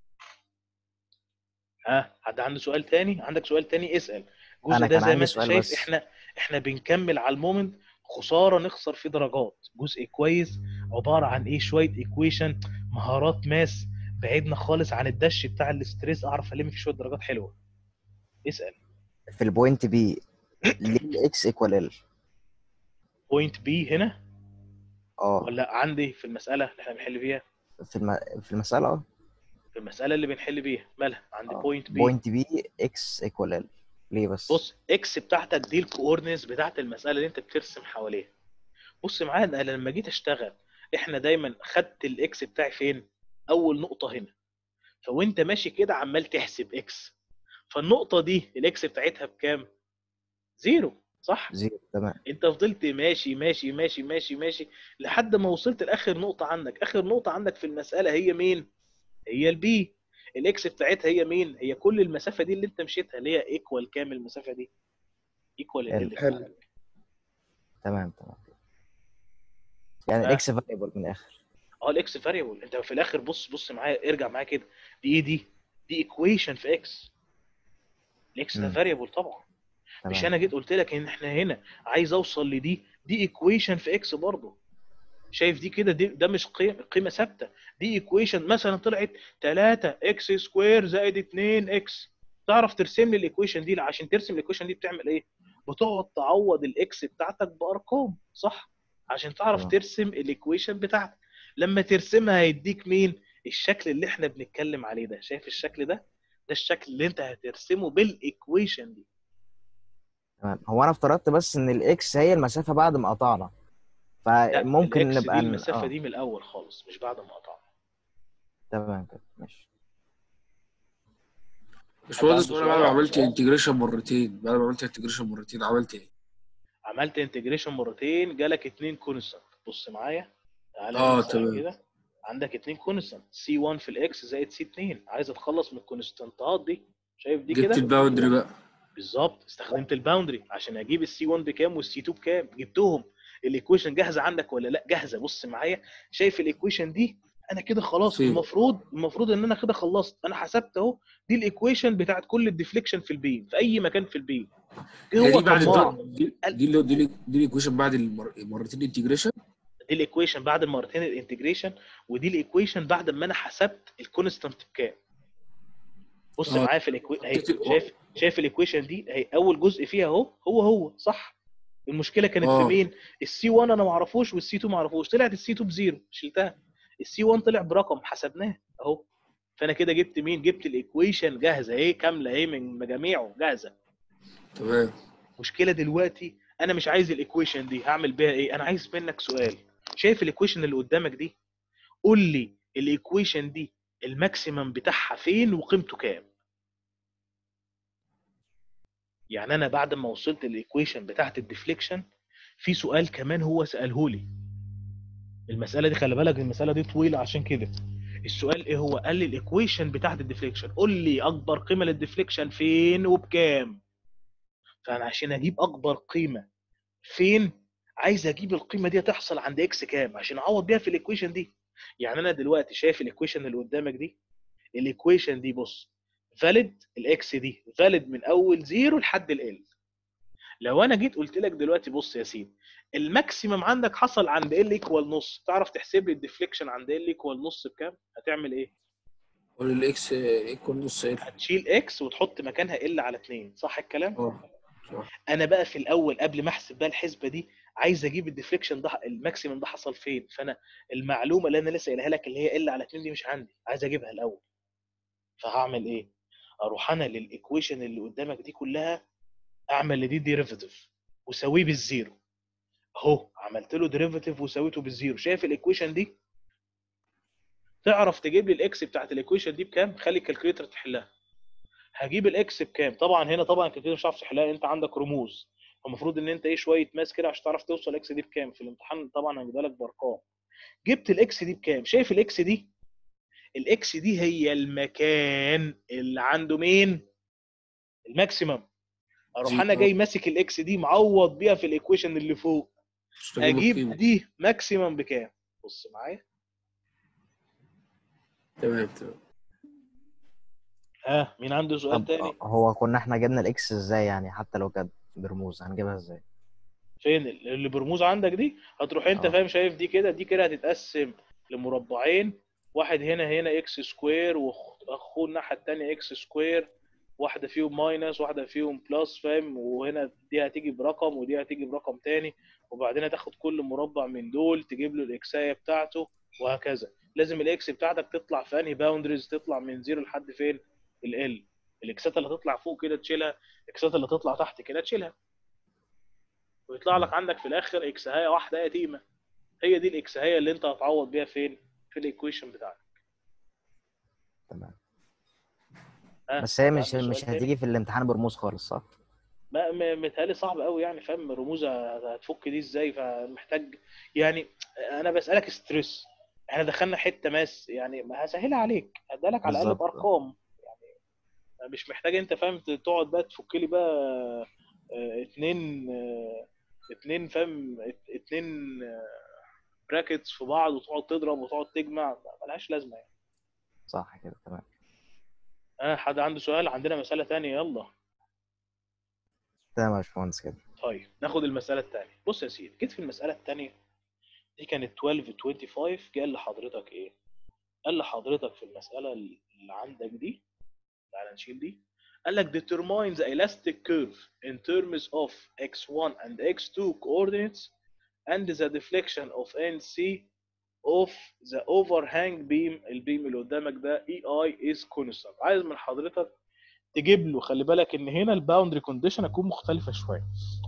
ها حد عنده سؤال تاني عندك سؤال تاني اسال الجزء أنا ده كان زي ما عندي انت سؤال شايف بس. احنا احنا بنكمل على المومنت خساره نخسر فيه درجات جزء كويس عباره عن ايه شويه ايكويشن مهارات ماس بعيدنا خالص عن الدش بتاع الاستريس اعرف الم فيه شويه درجات حلوه اسال في البوينت بي ليه الاكس ايكوال ال بوينت بي هنا اه ولا عندي في المساله اللي احنا بنحل فيها في الم... في المسألة اه في المساله اللي بنحل بيها مالها عندي آه. بوينت بي بوينت بي اكس ايكوال ال ليه بس بص اكس بتاعتك دي الكوردينتس بتاعت المساله اللي انت بترسم حواليها بص معايا انا لما جيت اشتغل احنا دايما خدت الاكس بتاعي فين اول نقطه هنا فوانت ماشي كده عمال تحسب اكس فالنقطه دي الاكس بتاعتها بكام زيرو صح زيرو تمام انت فضلت ماشي ماشي ماشي ماشي ماشي لحد ما وصلت لاخر نقطه عندك اخر نقطه عندك في المساله هي مين هي البي الاكس بتاعتها هي مين هي كل المسافه دي اللي انت مشيتها اللي هي ايكوال كام المسافه دي ايكوال ال. ال. تمام تمام يعني آه. الاكس فاريبل من الاخر اه الاكس فاريبل انت في الاخر بص بص معايا ارجع معايا كده دي ايه دي دي ايكويشن في اكس الاكس ده مم. فاريبل طبعا مش تمام انا جيت قلت لك ان احنا هنا عايز اوصل لدي دي ايكويشن في اكس برضه شايف دي كده دي ده مش قيمه قيمه ثابته دي ايكويشن مثلا طلعت 3 اكس سكوير زائد 2 اكس تعرف ترسم لي الايكويشن دي عشان ترسم الايكويشن دي بتعمل ايه بتقعد تعوض الاكس بتاعتك بارقام صح عشان تعرف تمام. ترسم الايكويشن بتاعتك لما ترسمها هيديك مين الشكل اللي احنا بنتكلم عليه ده شايف الشكل ده ده الشكل اللي انت هترسمه بالايكويشن دي تمام هو انا افترضت بس ان الاكس هي المسافة بعد ما قطعنا لا فممكن الإكس نبقى دي ن- المسافه آه. دي من الاول خالص مش بعد ما قطعنا تمام كده ماشي باشمهندس عنده وانا بعد ما سؤال؟ عملت انتجريشن مرتين بعد ما عملت انتجريشن مرتين عملت ايه؟ عملت انتجريشن مرتين جالك اتنين كونستانت بص معايا تعالى آه، نمسح تمام. كده عندك اتنين كونستانت سي 1 في الاكس زائد سي 2 عايز اتخلص من الكونستانتات دي شايف دي جبت كده الباوندري بقى بالظبط استخدمت الباوندري عشان اجيب السي 1 بكام والسي 2 بكام جبتهم الايكويشن جاهزه عندك ولا لا جاهزه بص معايا شايف الايكويشن دي انا كده خلاص فين؟ المفروض المفروض ان انا كده خلصت انا حسبت اهو دي الايكويشن بتاعت كل الديفليكشن في البيم في اي مكان في البيم هي هو دي بعد طباع الدور- دي دي اللي- دي اللي- دي الايكويشن بعد المر- مرتين انتجريشن دي الايكويشن بعد المرتين الانتجريشن ودي الايكويشن بعد ما انا حسبت الكونستانت بكام بص آه. معايا في الايكويشن اهي كتير. شايف شايف الايكويشن دي اهي اول جزء فيها اهو هو هو صح المشكله كانت آه. في مين السي 1 انا ما اعرفوش والسي 2 ما اعرفوش طلعت السي 2 بزيرو شلتها السي 1 طلع برقم حسبناه اهو فانا كده جبت مين جبت الايكويشن جاهزه اهي كامله اهي من مجاميعه جاهزه تمام المشكله دلوقتي انا مش عايز الايكويشن دي هعمل بيها ايه انا عايز منك سؤال شايف الايكويشن اللي قدامك دي قول لي الايكويشن دي الماكسيمم بتاعها فين وقيمته كام يعني انا بعد ما وصلت للايكويشن بتاعت الديفليكشن في سؤال كمان هو ساله لي المساله دي خلي بالك المساله دي طويله عشان كده السؤال ايه هو قال لي الايكويشن بتاعت الديفليكشن قول لي اكبر قيمه للديفليكشن فين وبكام فانا عشان اجيب اكبر قيمه فين عايز اجيب القيمه دي تحصل عند اكس كام عشان اعوض بيها في الايكويشن دي يعني انا دلوقتي شايف الايكويشن اللي قدامك دي الايكويشن دي بص فاليد الاكس دي فاليد من اول زيرو لحد ال لو انا جيت قلت لك دلوقتي بص يا سيدي الماكسيمم عندك حصل عند ال ايكوال نص تعرف تحسب لي الديفليكشن عند ال ايكوال نص بكام هتعمل ايه قول الاكس ايكوال نص ايه هتشيل اكس وتحط مكانها ال على 2 صح الكلام اه صح انا بقى في الاول قبل ما احسب بقى الحسبه دي عايز اجيب الديفليكشن ده الماكسيمم ده حصل فين فانا المعلومه اللي انا لسه قايلها لك اللي هي ال على 2 دي مش عندي عايز اجيبها الاول فهعمل ايه اروح انا للايكويشن اللي قدامك دي كلها اعمل لدي ديريفيتيف وساويه بالزيرو اهو عملت له ديريفيتيف وساويته بالزيرو شايف الايكويشن دي تعرف تجيب لي الاكس بتاعت الايكويشن دي بكام خلي الكالكوليتر تحلها هجيب الاكس بكام طبعا هنا طبعا الكالكوليتر مش هتعرف تحلها انت عندك رموز فالمفروض ان انت ايه شويه ماس كده عشان تعرف توصل الاكس دي بكام في الامتحان طبعا هجيبها لك بارقام جبت الاكس دي بكام شايف الاكس دي الاكس دي هي المكان اللي عنده مين الماكسيمم اروح زي- انا جاي ماسك الاكس دي معوض بيها في الايكويشن اللي فوق مش تجيب اجيب القيمة. دي ماكسيمم بكام بص معايا تمام تمام ها مين عنده سؤال طب تاني هو كنا احنا جبنا الاكس ازاي يعني حتى لو كانت برموز هنجيبها ازاي فين اللي برموز عندك دي هتروح انت اه. فاهم شايف دي كده دي كده هتتقسم لمربعين واحد هنا هنا اكس سكوير واخوه الناحيه الثانيه اكس سكوير واحده فيهم ماينس واحده فيهم بلس فاهم وهنا دي هتيجي برقم ودي هتيجي برقم تاني وبعدين هتاخد كل مربع من دول تجيب له الاكسايه بتاعته وهكذا لازم الاكس بتاعتك تطلع في انهي باوندريز تطلع من زيرو لحد فين ال الاكسات اللي هتطلع فوق كده تشيلها الاكسات اللي هتطلع تحت كده تشيلها ويطلع لك عندك في الاخر اكسهايه واحده يتيمه هي دي الاكسهايه اللي انت هتعوض بيها فين في الايكويشن بتاعتك تمام ها، بس هي عندك مش سؤال مش تاني؟ هتيجي في الامتحان برموز خالص صح؟ ما م- متهيألي صعب قوي يعني فاهم رموز هتفك دي ازاي فمحتاج يعني انا بسألك ستريس احنا دخلنا حته ماس يعني ما هسهلها عليك هديها لك على الاقل بالظبط. بارقام يعني مش محتاج انت فاهم تقعد بقى تفك لي بقى آه، اتنين آه، اتنين فاهم ات- اتنين براكتس في بعض وتقعد تضرب وتقعد تجمع ملهاش لازمه يعني صح كده تمام اه حد عنده سؤال عندنا مسألة تانية يلا تمام يا باشمهندس كده طيب ناخد المسألة التانية بص يا سيدي جيت في المسألة التانية دي كانت 12 25 جه قال لحضرتك ايه؟ قال لحضرتك في المسألة اللي عندك دي تعالى نشيل دي قال لك determine the elastic curve in terms of x1 and x2 coordinates and the deflection of NC of the overhang beam البيم اللي قدامك ده EI is constant عايز من حضرتك تجيب له خلي بالك ان هنا الباوندري كونديشن هتكون مختلفه شويه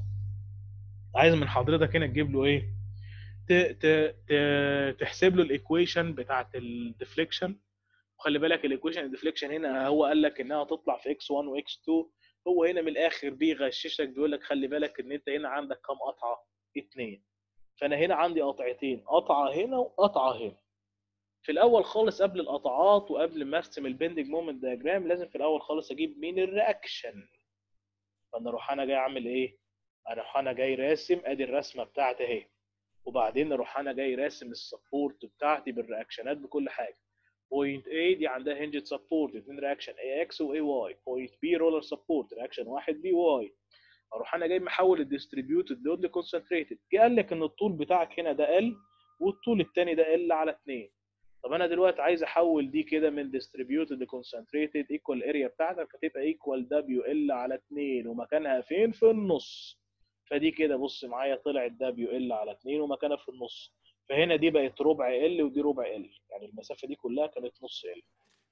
عايز من حضرتك هنا تجيب له ايه ت... ت... ت... تحسب له الايكويشن بتاعت الديفليكشن وخلي بالك الايكويشن الديفليكشن هنا هو قال لك انها تطلع في x1 وx2 هو هنا من الاخر بيغششك بيقول لك خلي بالك ان انت هنا عندك كام قطعه اتنين فانا هنا عندي قطعتين قطعه هنا وقطعه هنا في الاول خالص قبل القطعات وقبل ما ارسم البندنج مومنت دياجرام لازم في الاول خالص اجيب مين الرياكشن فانا اروح انا جاي اعمل ايه اروح انا جاي راسم ادي الرسمه بتاعتي اهي وبعدين اروح انا جاي راسم السبورت بتاعتي بالرياكشنات بكل حاجه بوينت A دي عندها هنجد سبورت اتنين رياكشن اي اكس واي واي بوينت B رولر سبورت رياكشن واحد بي واي اروح انا جاي محول الديستريبيوتد لود لكونسنتريتد جه قال لك ان الطول بتاعك هنا ده ال والطول الثاني ده ال على 2 طب انا دلوقتي عايز احول دي كده من ديستريبيوتد لكونسنتريتد ايكوال اريا بتاعتك هتبقى ايكوال دبليو ال على 2 ومكانها فين في النص فدي كده بص معايا طلعت دبليو ال على 2 ومكانها في النص فهنا دي بقت ربع ال ودي ربع ال يعني المسافه دي كلها كانت نص ال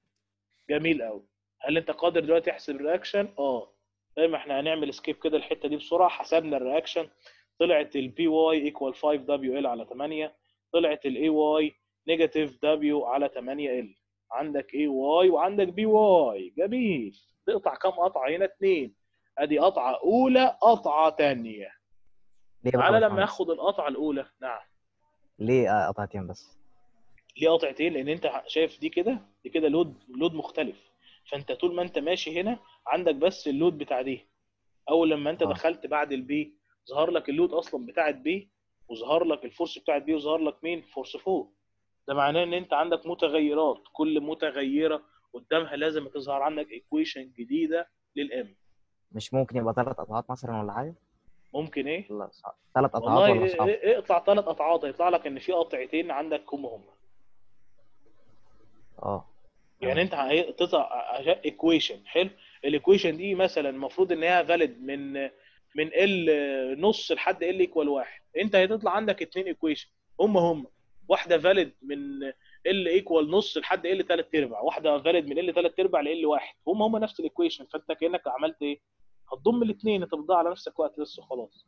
جميل قوي هل انت قادر دلوقتي تحسب الرياكشن اه طيب احنا هنعمل سكيب كده الحته دي بسرعه حسبنا الرياكشن طلعت البي واي ايكوال 5 دبليو ال على 8 طلعت الاي واي نيجاتيف دبليو على 8 ال عندك اي واي وعندك بي واي جميل تقطع كام قطعه هنا اتنين ادي قطعه اولى قطعه ثانيه ليه بقى تعالى يا لما باشمهندس؟ اخد القطعه الاولى نعم ليه آه، قطعتين بس؟ ليه قطعتين لان انت شايف دي كده دي كده لود لود مختلف فانت طول ما انت ماشي هنا عندك بس اللود بتاع دي اول لما انت آه. دخلت بعد البي ظهر لك اللود اصلا بتاعت بي وظهر لك الفورس بتاعت بي وظهر لك مين فورس فوق ده معناه ان انت عندك متغيرات كل متغيره قدامها لازم تظهر عندك ايكويشن جديده للام مش ممكن يبقى ثلاث قطعات مثلا ولا حاجه؟ ممكن ايه ولا صعب ثلاث قطعات والله ولا إيه- صعب؟ إيه- اقطع ثلاث قطعات هيطلع لك ان في قطعتين عندك هم هم اه يعني انت هي- تطلع ايكويشن حلو الايكويشن دي مثلا المفروض ان هي فاليد من من ال نص لحد ال ايكوال واحد انت هتطلع عندك اتنين ايكويشن هم هم واحده فاليد من ال ايكوال نص لحد ال تلات ارباع واحده فاليد من ال تلات ارباع ل واحد هم هم نفس الايكويشن فانت كانك عملت ايه هتضم الاثنين انت بتضيع على نفسك وقت بس وخلاص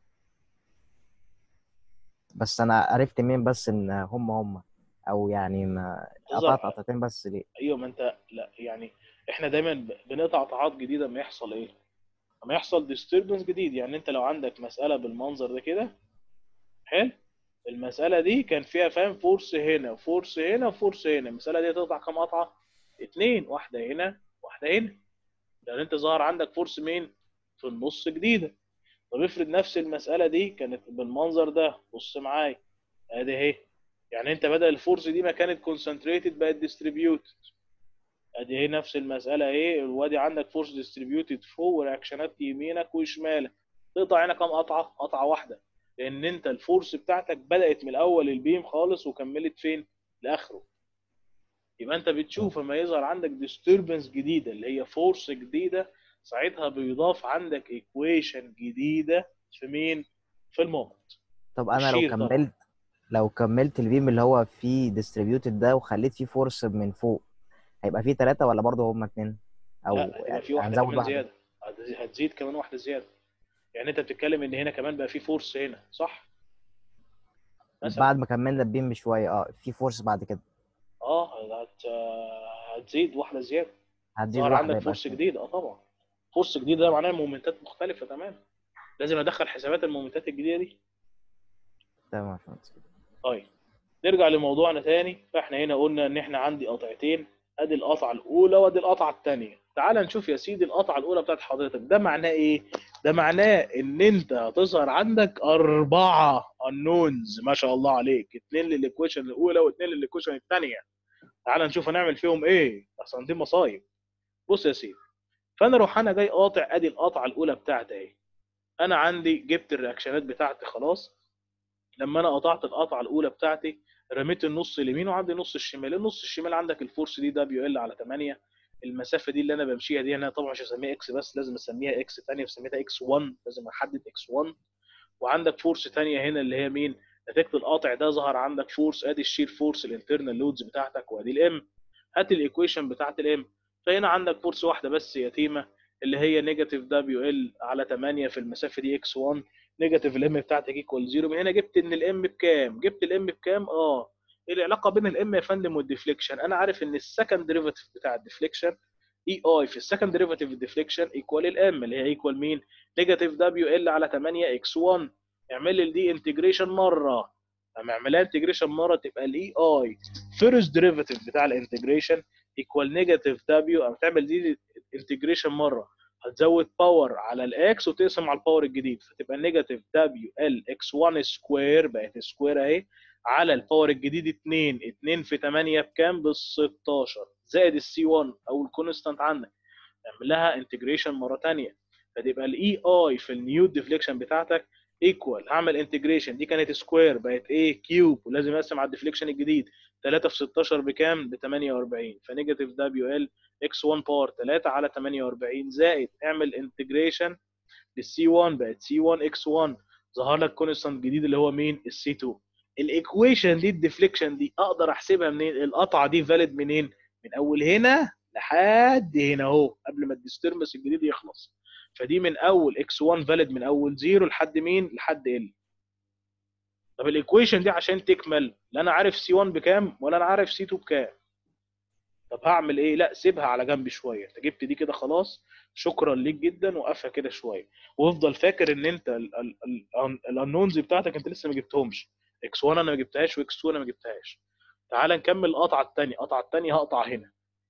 بس انا عرفت منين بس ان هم هم او يعني ما تظهر- قطعت قطعتين بس ليه؟ ايوه ما انت لا يعني احنا دايما ب- بنقطع قطعات جديده لما يحصل ايه؟ لما يحصل ديستربنس جديد يعني انت لو عندك مساله بالمنظر ده كده حلو المساله دي كان فيها فاهم فورس هنا وفورس هنا وفورس هنا المساله دي تقطع كام قطعه؟ اتنين واحده هنا واحده هنا لان انت ظهر عندك فورس مين؟ في النص جديده طب افرض نفس المساله دي كانت بالمنظر ده بص معايا ادي اهي يعني انت بدل الفورس دي ما كانت كونسنتريتد بقت ديستريبيوتد ادي هي نفس المساله اهي وادي عندك فورس ديستريبيوتد فوق ورياكشنات يمينك وشمالك تقطع هنا كام قطعه قطعه واحده لان انت الفورس بتاعتك بدات من الاول البيم خالص وكملت فين لاخره يبقى انت بتشوف لما يظهر عندك ديستربنس جديده اللي هي فورس جديده ساعتها بيضاف عندك ايكويشن جديده في مين في المومنت طب انا لو الشير طبعا. كملت لو كملت البيم اللي هو فيه ديستريبيوتد ده وخليت فيه فورس من فوق هيبقى فيه ثلاثة ولا برضه هما اتنين او لا يبقى يعني في واحده هنزود كمان واحدة زياده هتزي- هتزيد كمان واحده زياده يعني انت بتتكلم ان هنا كمان بقى في فورس هنا صح مثلا بعد ما كملنا البيم بشوية اه في فورس بعد كده اه هت... هتزيد واحده زياده هتزيد ظهر واحدة عندك يبقى فورس جديد اه طبعا فورس جديد ده معناه مومنتات مختلفه تماما لازم ادخل حسابات المومنتات الجديده دي تمام يا باشمهندس. طيب نرجع لموضوعنا تاني فاحنا هنا قلنا ان احنا عندي قطعتين ادي القطعه الاولى وادي القطعه الثانيه تعال نشوف يا سيدي القطعه الاولى بتاعت حضرتك ده معناه ايه ده معناه ان انت هتظهر عندك اربعه انونز ما شاء الله عليك اتنين للايكويشن الاولى واثنين للايكويشن الثانيه تعال نشوف هنعمل فيهم ايه اصلا دي مصايب بص يا سيدي فانا اروح انا جاي قاطع ادي القطعه الاولى بتاعتي اهي انا عندي جبت الرياكشنات بتاعتي خلاص لما انا قطعت القطعه الاولى بتاعتي رميت النص اليمين وعندي نص الشمال النص الشمال عندك الفورس دي دبليو ال على 8 المسافه دي اللي انا بمشيها دي انا طبعا مش هسميها اكس بس لازم اسميها اكس ثانيه فسميتها اكس 1 لازم احدد اكس 1 وعندك فورس ثانيه هنا اللي هي مين نتيجه القاطع ده ظهر عندك فورس ادي الشير فورس الانترنال لودز بتاعتك وادي الام هات الايكويشن بتاعت الام فهنا عندك فورس واحده بس يتيمه اللي هي نيجاتيف دبليو ال على 8 في المسافه دي اكس 1 نيجاتيف الام بتاعتك ايكوال زيرو من هنا جبت ان الام بكام جبت الام بكام اه ايه العلاقه بين الام يا فندم والديفليكشن انا عارف ان السكند ديريفاتيف بتاع الديفليكشن اي اي في السكند ديريفاتيف الديفليكشن ايكوال الام اللي هي ايكوال مين نيجاتيف دبليو ال على 8 اكس 1 اعمل لي دي انتجريشن مره لما اعملها انتجريشن مره تبقى الاي اي فيرست ديريفاتيف بتاع الانتجريشن ايكوال نيجاتيف دبليو اما تعمل دي انتجريشن مره هتزود باور على الاكس وتقسم على الباور الجديد فتبقى نيجاتيف دبليو ال اكس 1 سكوير بقت سكوير اهي على الباور الجديد 2 2 في 8 بكام بال 16 زائد السي 1 او الكونستانت عندك اعمل لها انتجريشن مره ثانيه فتبقى الاي اي في النيو ديفليكشن بتاعتك ايكوال هعمل انتجريشن دي كانت سكوير بقت ايه كيوب ولازم اقسم على الديفليكشن الجديد 3 في 16 بكام ب 48 فنيجاتيف دبليو ال اكس 1 باور 3 على 48 زائد اعمل انتجريشن للسي 1 بقت سي 1 اكس 1 ظهر لك كونستانت جديد اللي هو مين السي 2 الايكويشن دي الديفليكشن دي اقدر احسبها منين القطعه دي فاليد منين من اول هنا لحد هنا اهو قبل ما الديسترمس الجديد يخلص فدي من اول اكس 1 فاليد من اول زيرو لحد مين لحد ال طب الايكويشن دي عشان تكمل لا انا عارف سي 1 بكام ولا انا عارف سي 2 بكام طب هعمل ايه لا سيبها على جنب شويه انت جبت دي كده خلاص شكرا ليك جدا وقفها كده شويه وافضل فاكر ان انت الانونز بتاعتك انت لسه ما جبتهمش اكس 1 انا ما جبتهاش واكس 2 انا ما جبتهاش تعال نكمل القطعه الثانيه القطعه الثانيه هقطع هنا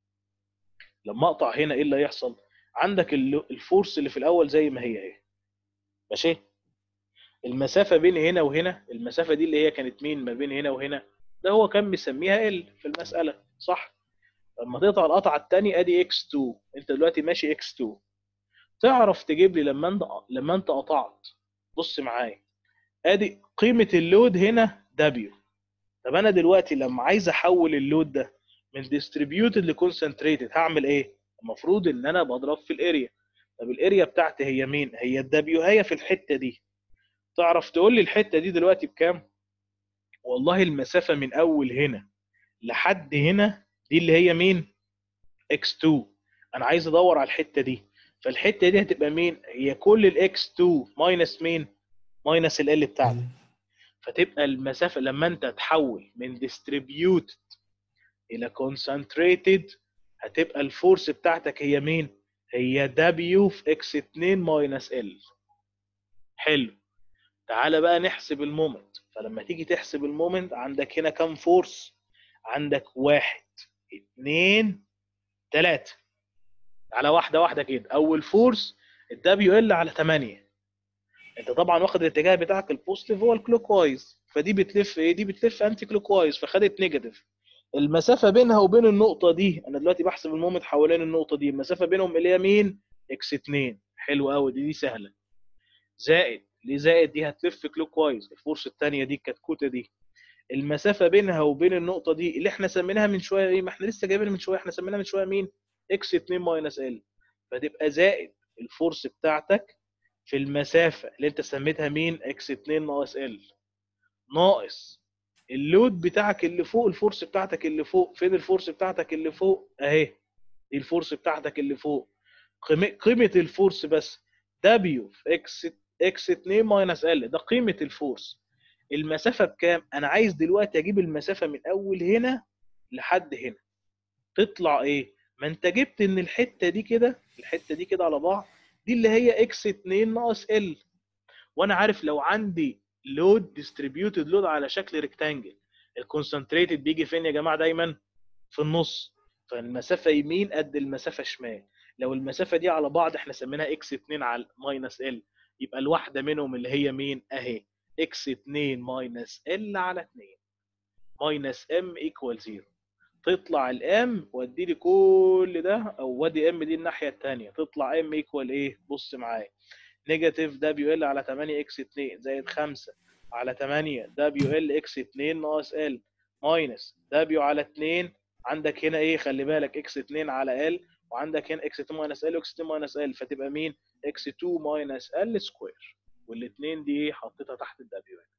لما اقطع هنا ايه اللي هيحصل عندك ال- الفورس اللي في الاول زي ما هي اهي ماشي المسافه بين هنا وهنا المسافه دي اللي هي كانت مين ما بين هنا وهنا ده هو كان مسميها ال في المساله صح لما تقطع القطعه الثانيه ادي اكس 2 انت دلوقتي ماشي اكس 2 تعرف تجيب لي لما انت لما انت قطعت بص معايا ادي قيمه اللود هنا دبليو طب انا دلوقتي لما عايز احول اللود ده من ديستريبيوتد لكونسنتريتد هعمل ايه المفروض ان انا بضرب في الاريا طب الاريا بتاعتي هي مين هي الدبليو هي في الحته دي تعرف تقول لي الحته دي دلوقتي بكام والله المسافه من اول هنا لحد هنا دي اللي هي مين x2 انا عايز ادور على الحته دي فالحته دي هتبقى مين هي كل الاكس 2 ماينس مين ماينس ال بتاعتك فتبقى المسافه لما انت تحول من distributed الى concentrated هتبقى الفورس بتاعتك هي مين هي W في x2 ماينس ال حلو تعالى بقى نحسب المومنت فلما تيجي تحسب المومنت عندك هنا كام فورس عندك واحد اتنين تلاتة على واحدة واحدة كده أول فورس الدبليو ال على 8 أنت طبعا واخد الاتجاه بتاعك البوزيتيف هو الكلوك وايز فدي بتلف إيه؟ دي بتلف أنتي كلوك وايز فخدت نيجاتيف المسافة بينها وبين النقطة دي أنا دلوقتي بحسب المومنت حوالين النقطة دي المسافة بينهم اللي هي مين؟ اكس 2 حلو قوي دي دي سهلة زائد ليه زائد دي هتلف كلوك وايز الفورس الثانية دي الكتكوتة دي المسافه بينها وبين النقطه دي اللي احنا سميناها من شويه ايه ما احنا لسه جايبينها من شويه احنا سميناها من شويه مين اكس 2 ماينس ال فتبقى زائد الفورس بتاعتك في المسافه اللي انت سميتها مين اكس 2 ناقص ال ناقص اللود بتاعك اللي فوق الفورس بتاعتك اللي فوق فين الفورس بتاعتك اللي فوق اهي دي الفورس بتاعتك اللي فوق قيمه قيمة الفورس بس W في اكس اكس 2 ماينس ال ده قيمه الفورس المسافه بكام انا عايز دلوقتي اجيب المسافه من اول هنا لحد هنا تطلع ايه ما انت جبت ان الحته دي كده الحته دي كده على بعض دي اللي هي اكس 2 ناقص ال وانا عارف لو عندي لود ديستريبيوتد لود على شكل ريكتانجل الكونسنتريتد بيجي فين يا جماعه دايما في النص فالمسافه يمين قد المسافه شمال لو المسافه دي على بعض احنا سميناها اكس 2 على ماينس ال يبقى الواحده منهم اللي هي مين اهي اكس 2 ماينس ال على 2 ماينس ام ايكوال 0 تطلع الام وادي لي كل ده او وادي ام دي الناحيه الثانيه تطلع ام ايكوال ايه بص معايا نيجاتيف دبليو ال على 8 اكس 2 زائد 5 على 8 دبليو ال اكس 2 ناقص ال ماينس دبليو على 2 عندك هنا ايه خلي بالك اكس 2 على ال وعندك هنا اكس 2 ماينس ال واكس 2 ماينس ال فتبقى مين اكس 2 ماينس ال سكوير والاثنين دي ايه حطيتها تحت الدبليو ال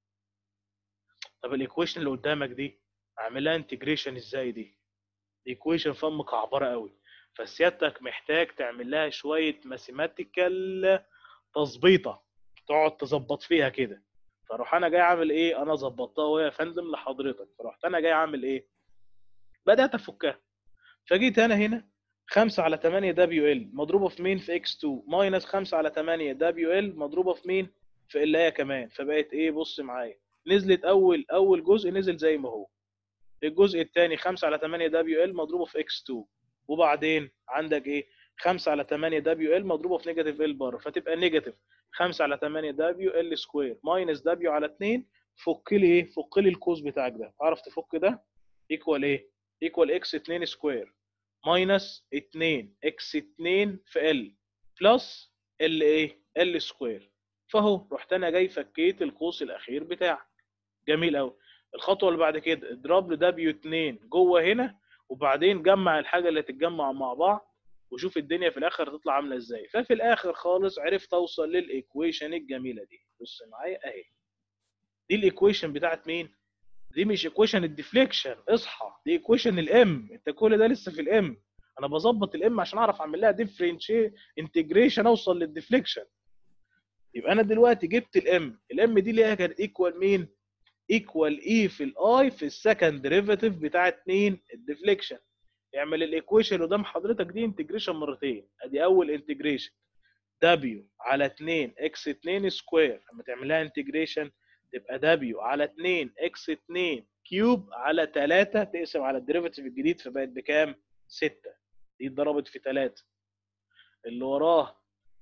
طب الايكويشن اللي قدامك دي اعمل لها انتجريشن ازاي دي ايكويشن فم مكعبره قوي فسيادتك محتاج تعمل لها شويه ماثيماتيكال تظبيطه تقعد تظبط فيها كده فاروح انا جاي عامل ايه انا ظبطتها وهي يا فندم لحضرتك فرحت انا جاي عامل ايه بدات افكها فجيت انا هنا 5 على 8 دبليو ال مضروبه في مين في اكس 2 ماينس 5 على 8 دبليو ال مضروبه في مين في اللي هي كمان فبقت ايه بص معايا نزلت اول اول جزء نزل زي ما هو الجزء الثاني 5 على 8 دبليو ال مضروبه في اكس 2 وبعدين عندك ايه 5 على 8 دبليو ال مضروبه في نيجاتيف ال بره فتبقى نيجاتيف 5 على 8 دبليو ال سكوير ماينس دبليو على 2 فك لي ايه فك لي القوس بتاعك ده تعرف تفك ده ايكوال ايه ايكوال اكس 2 سكوير ماينس 2 اكس 2 في ال بلس ال ايه ال سكوير فاهو رحت انا جاي فكيت القوس الاخير بتاعك جميل قوي الخطوه اللي بعد كده اضرب له دبليو 2 جوه هنا وبعدين جمع الحاجه اللي تتجمع مع بعض وشوف الدنيا في الاخر هتطلع عامله ازاي ففي الاخر خالص عرفت اوصل للايكويشن الجميله دي بص معايا اهي دي الايكويشن بتاعت مين دي مش ايكويشن الديفليكشن اصحى دي ايكويشن الام انت كل ده لسه في الام انا بظبط الام عشان اعرف اعمل لها ديفرنشي انتجريشن اوصل للديفليكشن يبقى انا دلوقتي جبت الام الام دي اللي هي كانت ايكوال مين ايكوال اي في الاي في السكند ديريفاتيف بتاعت مين الديفليكشن اعمل الايكويشن اللي قدام حضرتك دي انتجريشن مرتين ادي اول انتجريشن دبليو على 2 اكس 2 سكوير لما تعملها انتجريشن تبقى دبليو على 2 اكس 2 كيوب على 3 تقسم على الديريفاتيف الجديد فبقت بكام 6 دي اتضربت في 3 اللي وراه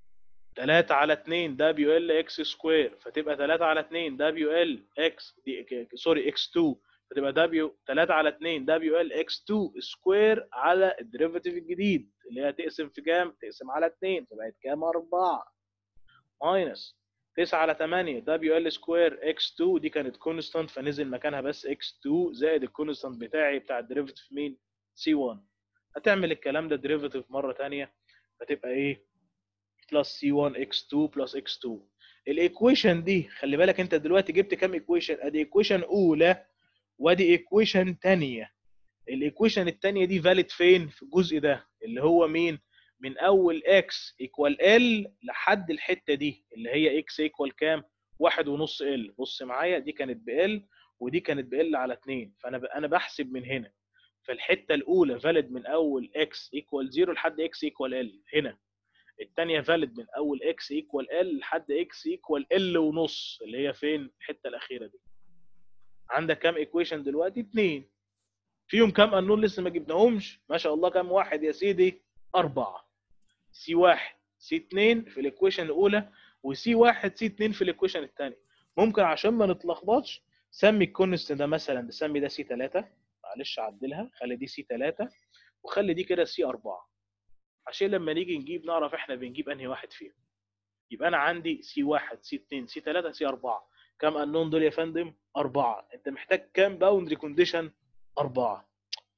3 على 2 دبليو ال اكس سكوير فتبقى 3 على 2 دبليو ال اكس دي سوري اكس 2 فتبقى دبليو 3 على 2 دبليو ال اكس 2 سكوير على الديريفاتيف الجديد اللي هي تقسم في كام؟ تقسم على 2 فبقت كام 4 ماينس 9 على 8 دبليو ال سكوير اكس 2 دي كانت كونستانت فنزل مكانها بس اكس 2 زائد الكونستانت بتاعي بتاع الديريفاتيف مين؟ سي 1 هتعمل الكلام ده ديريفاتيف مره ثانيه فتبقى ايه؟ بلس سي 1 اكس 2 بلس اكس 2 الايكويشن دي خلي بالك انت دلوقتي جبت كام ايكويشن ادي ايكويشن اولى وادي ايكويشن ثانيه الايكويشن الثانيه دي فاليد فين في الجزء ده اللي هو مين من اول اكس ايكوال ال لحد الحته دي اللي هي اكس ايكوال كام واحد ونص ال بص معايا دي كانت بال ودي كانت بال على 2 فانا ب... انا بحسب من هنا فالحته الاولى فاليد من اول اكس ايكوال 0 لحد اكس ايكوال ال هنا الثانيه فاليد من اول اكس ايكوال ال لحد اكس ايكوال ال ونص اللي هي فين الحته الاخيره دي عندك كام ايكويشن دلوقتي اثنين فيهم كام انون لسه ما جبناهمش ما شاء الله كام واحد يا سيدي اربعه سي واحد سي 2 في الايكويشن الاولى وسي واحد سي 2 في الايكويشن الثانيه ممكن عشان ما نتلخبطش سمي الكونست ده مثلا سمي ده سي 3 معلش عدلها خلي دي سي 3 وخلي دي كده سي 4 عشان لما نيجي نجيب نعرف احنا بنجيب انهي واحد فيهم يبقى انا عندي سي 1 سي 2 سي 3 سي 4 كام انون دول يا فندم أربعة أنت محتاج كام باوندري كونديشن أربعة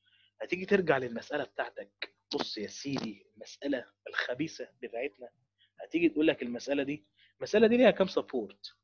هتيجي ترجع للمسألة بتاعتك بص يا سيدي المسألة الخبيثة بتاعتنا هتيجي تقول لك المساله دي المساله دي ليها كام سبورت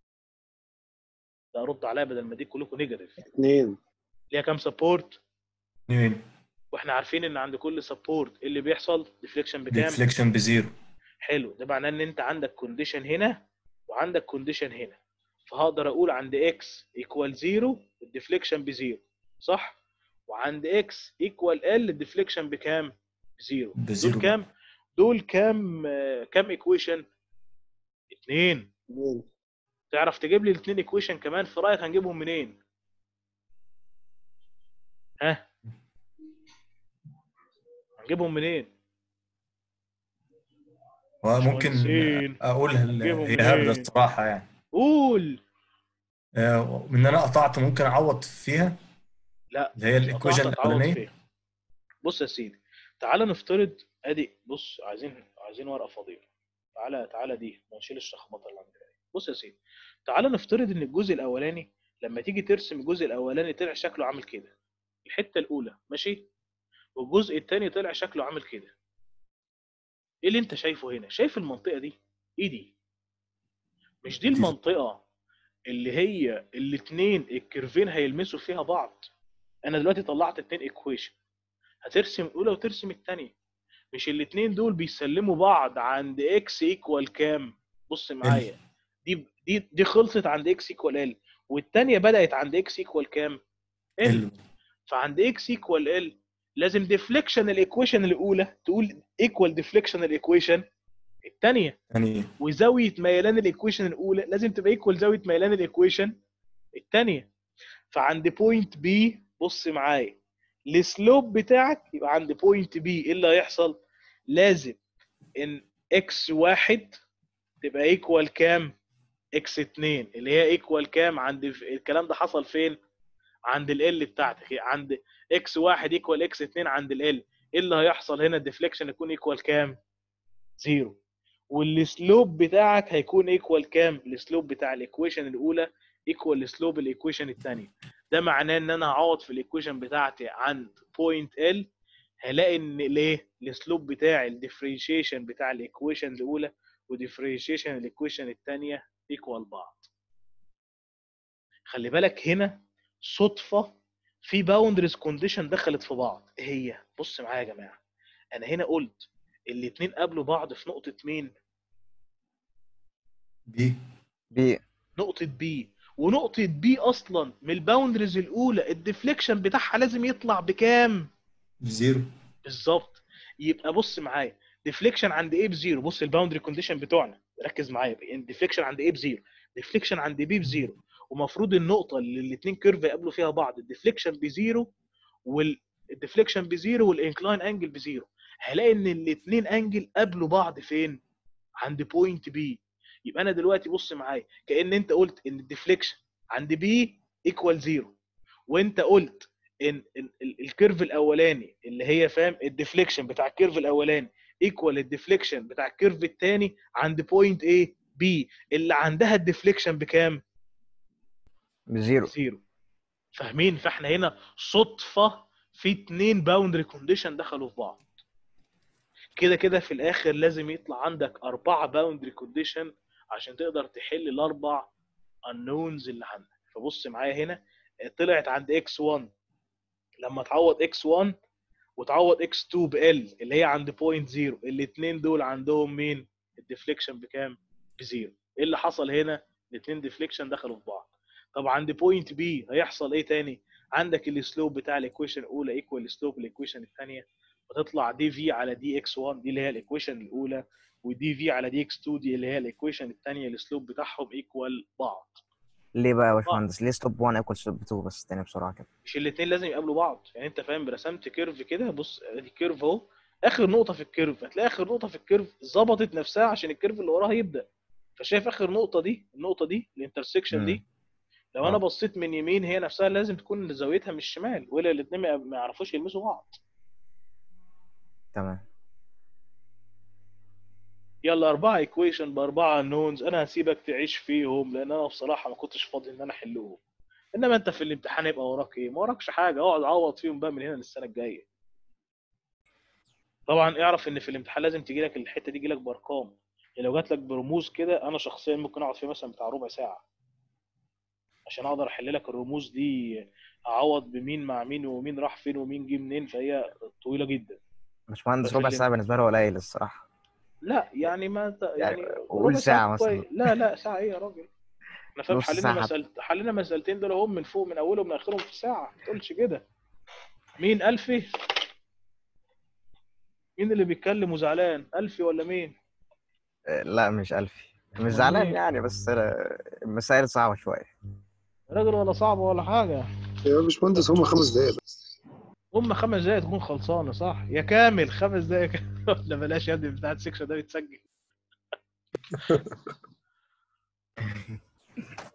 لا رد عليا بدل ما دي كلكم نيجاتيف اتنين ليها كام سبورت اثنين واحنا عارفين ان عند كل سبورت اللي بيحصل ديفليكشن بكام ديفليكشن بزيرو حلو ده معناه ان انت عندك كونديشن هنا وعندك كونديشن هنا فهقدر اقول عند اكس ايكوال 0 الديفليكشن بزيرو صح وعند اكس ايكوال ال الديفليكشن بكام بزيرو بزيرو دول كام دول كام آه، كام ايكويشن اتنين اتنين تعرف تجيب لي الاثنين ايكويشن كمان في رايك هنجيبهم منين ها هنجيبهم منين وممكن مهندسين. اقول هل- نجيبهم هي هبده منين؟ الصراحه يعني قول آه، من انا قطعت ممكن اعوض فيها لا اللي هي مش الايكويشن قطعت تعوض الاولانيه فيها. بص يا سيدي تعالى نفترض ادي بص عايزين عايزين ورقه فاضيه تعالى تعالى دي ونشيل الشخبطه اللي عندنا دي. بص يا سيدي تعالى نفترض ان الجزء الاولاني لما تيجي ترسم الجزء الاولاني طلع شكله عامل كده الحته الاولى ماشي والجزء الثاني طلع شكله عامل كده ايه اللي انت شايفه هنا شايف المنطقه دي ايه دي مش دي دي- المنطقه اللي هي الاثنين الكيرفين هيلمسوا فيها بعض انا دلوقتي طلعت اتنين ايكويشن هترسم الاولى وترسم الثانيه مش الاثنين دول بيسلموا بعض عند اكس ايكوال كام بص معايا دي دي دي خلصت عند اكس ايكوال ال والثانيه بدات عند اكس ايكوال كام ال ال فعند اكس ايكوال ال لازم ديفليكشن الايكويشن الاولى تقول ايكوال ديفليكشن الايكويشن الثانيه يعني وزاويه ميلان الايكويشن الاولى لازم تبقى ايكوال زاويه ميلان الايكويشن الثانيه فعند بوينت بي بص معايا السلوب بتاعك يبقى عند بوينت بي ايه اللي هيحصل لازم ان اكس واحد تبقى ايكوال كام اكس 2 اللي هي ايكوال كام عند الكلام ده حصل فين عند ال بتاعتك عند اكس واحد ايكوال اكس 2 عند ال ايه اللي هيحصل هنا الديفليكشن يكون ايكوال كام زيرو والسلوب بتاعك هيكون ايكوال كام السلوب بتاع الايكويشن الاولى ايكوال سلوب الايكويشن الثانيه ده معناه ان انا هعوض في الايكويشن بتاعتي عند بوينت ال هلاقي ان ليه السلوب بتاع الديفرنشيشن بتاع الايكويشن الاولى وديفرنشيشن الايكويشن الثانيه ايكوال بعض خلي بالك هنا صدفه في باوندرز كونديشن دخلت في بعض ايه هي بص معايا يا جماعه انا هنا قلت الاثنين قابلوا بعض في نقطه مين بي بي نقطه بي ونقطه بي اصلا من الباوندرز الاولى الديفليكشن بتاعها لازم يطلع بكام زيرو بالظبط يبقى بص معايا ديفليكشن عند ايه بزيرو بص الباوندري كونديشن بتوعنا ركز معايا الديفليكشن عند ايه بزيرو ديفليكشن عند بي بزيرو ومفروض النقطه اللي الاثنين كيرف يقابلوا فيها بعض الديفليكشن بزيرو والديفليكشن بزيرو والانكلاين انجل بزيرو هلاقي ان الاثنين انجل قابلوا بعض فين عند بوينت بي يبقى انا دلوقتي بص معايا كان انت قلت ان الديفليكشن عند بي ايكوال زيرو وانت قلت ان ال- ال- الكيرف الاولاني اللي هي فاهم الديفليكشن بتاع الكيرف الاولاني ايكوال الديفليكشن بتاع الكيرف الثاني عند بوينت ايه بي اللي عندها الديفليكشن بكام بزيرو زيرو فاهمين فاحنا هنا صدفه في اتنين باوندري كونديشن دخلوا في بعض كده كده في الاخر لازم يطلع عندك اربعه باوندري كونديشن عشان تقدر تحل الاربع unknowns اللي عندك فبص معايا هنا طلعت عند x1 لما تعوض x1 وتعوض x2 بال اللي هي عند بوينت زيرو الاثنين دول عندهم مين الديفليكشن بكام بزيرو ايه اللي حصل هنا الاثنين ديفليكشن دخلوا في بعض طب عند بوينت بي هيحصل ايه تاني عندك السلوب بتاع الايكويشن الاولى ايكوال سلوب الايكويشن الثانيه وتطلع دي في على دي اكس 1 دي اللي هي الايكويشن الاولى ودي في على دي اكس 2 دي اللي هي الايكويشن الثانيه السلوب بتاعهم ايكوال بعض ليه بقى يا باشمهندس ليه ستوب 1 ايكوال ستوب 2 بس تاني بسرعه كده مش الاثنين لازم يقابلوا بعض يعني انت فاهم رسمت كيرف كده بص ادي كيرف اهو اخر نقطه في الكيرف هتلاقي اخر نقطه في الكيرف ظبطت نفسها عشان الكيرف اللي وراها يبدا فشايف اخر نقطه دي النقطه دي الانترسكشن دي لو انا آه. بصيت من يمين هي نفسها لازم تكون زاويتها من الشمال ولا الاثنين ما ما يعرفوش يلمسوا بعض تمام يلا أربعة ايكويشن بأربعة نونز أنا هسيبك تعيش فيهم لأن أنا بصراحة ما كنتش فاضي إن أنا أحلهم إنما أنت في الامتحان يبقى وراك إيه؟ ما وراكش حاجة اقعد عوض فيهم بقى من هنا للسنة الجاية. طبعا اعرف إن في الامتحان لازم تجي لك الحتة دي تجي لك بأرقام لو جات لك برموز كده انا شخصيا ممكن اقعد فيها مثلا بتاع ربع ساعه عشان اقدر احل لك الرموز دي اعوض بمين مع مين ومين راح فين ومين جه منين فهي طويله جدا باشمهندس بس ربع اللي- ساعه بالنسبه لي قليل الصراحه لا يعني ما ت... يعني قول ربع ساعة مثلاً. كويس. لا لا ساعه ايه يا راجل احنا فاهم نص حلينا ساعة. مسألة حلينا مسألتين دول هم من فوق من اولهم من اخرهم في ساعه ما تقولش كده مين الفي مين اللي بيتكلم وزعلان الفي ولا مين آه، لا مش ألفي مش أمال زعلان مين؟ يعني بس آه، المسائل صعبة شوية يا راجل ولا صعبه ولا حاجه يا باشمهندس هم خمس دقايق بس هم خمس دقايق تكون خلصانه صح يا كامل خمس دقايق لا بلاش يا ابني بتاع السكشن ده بيتسجل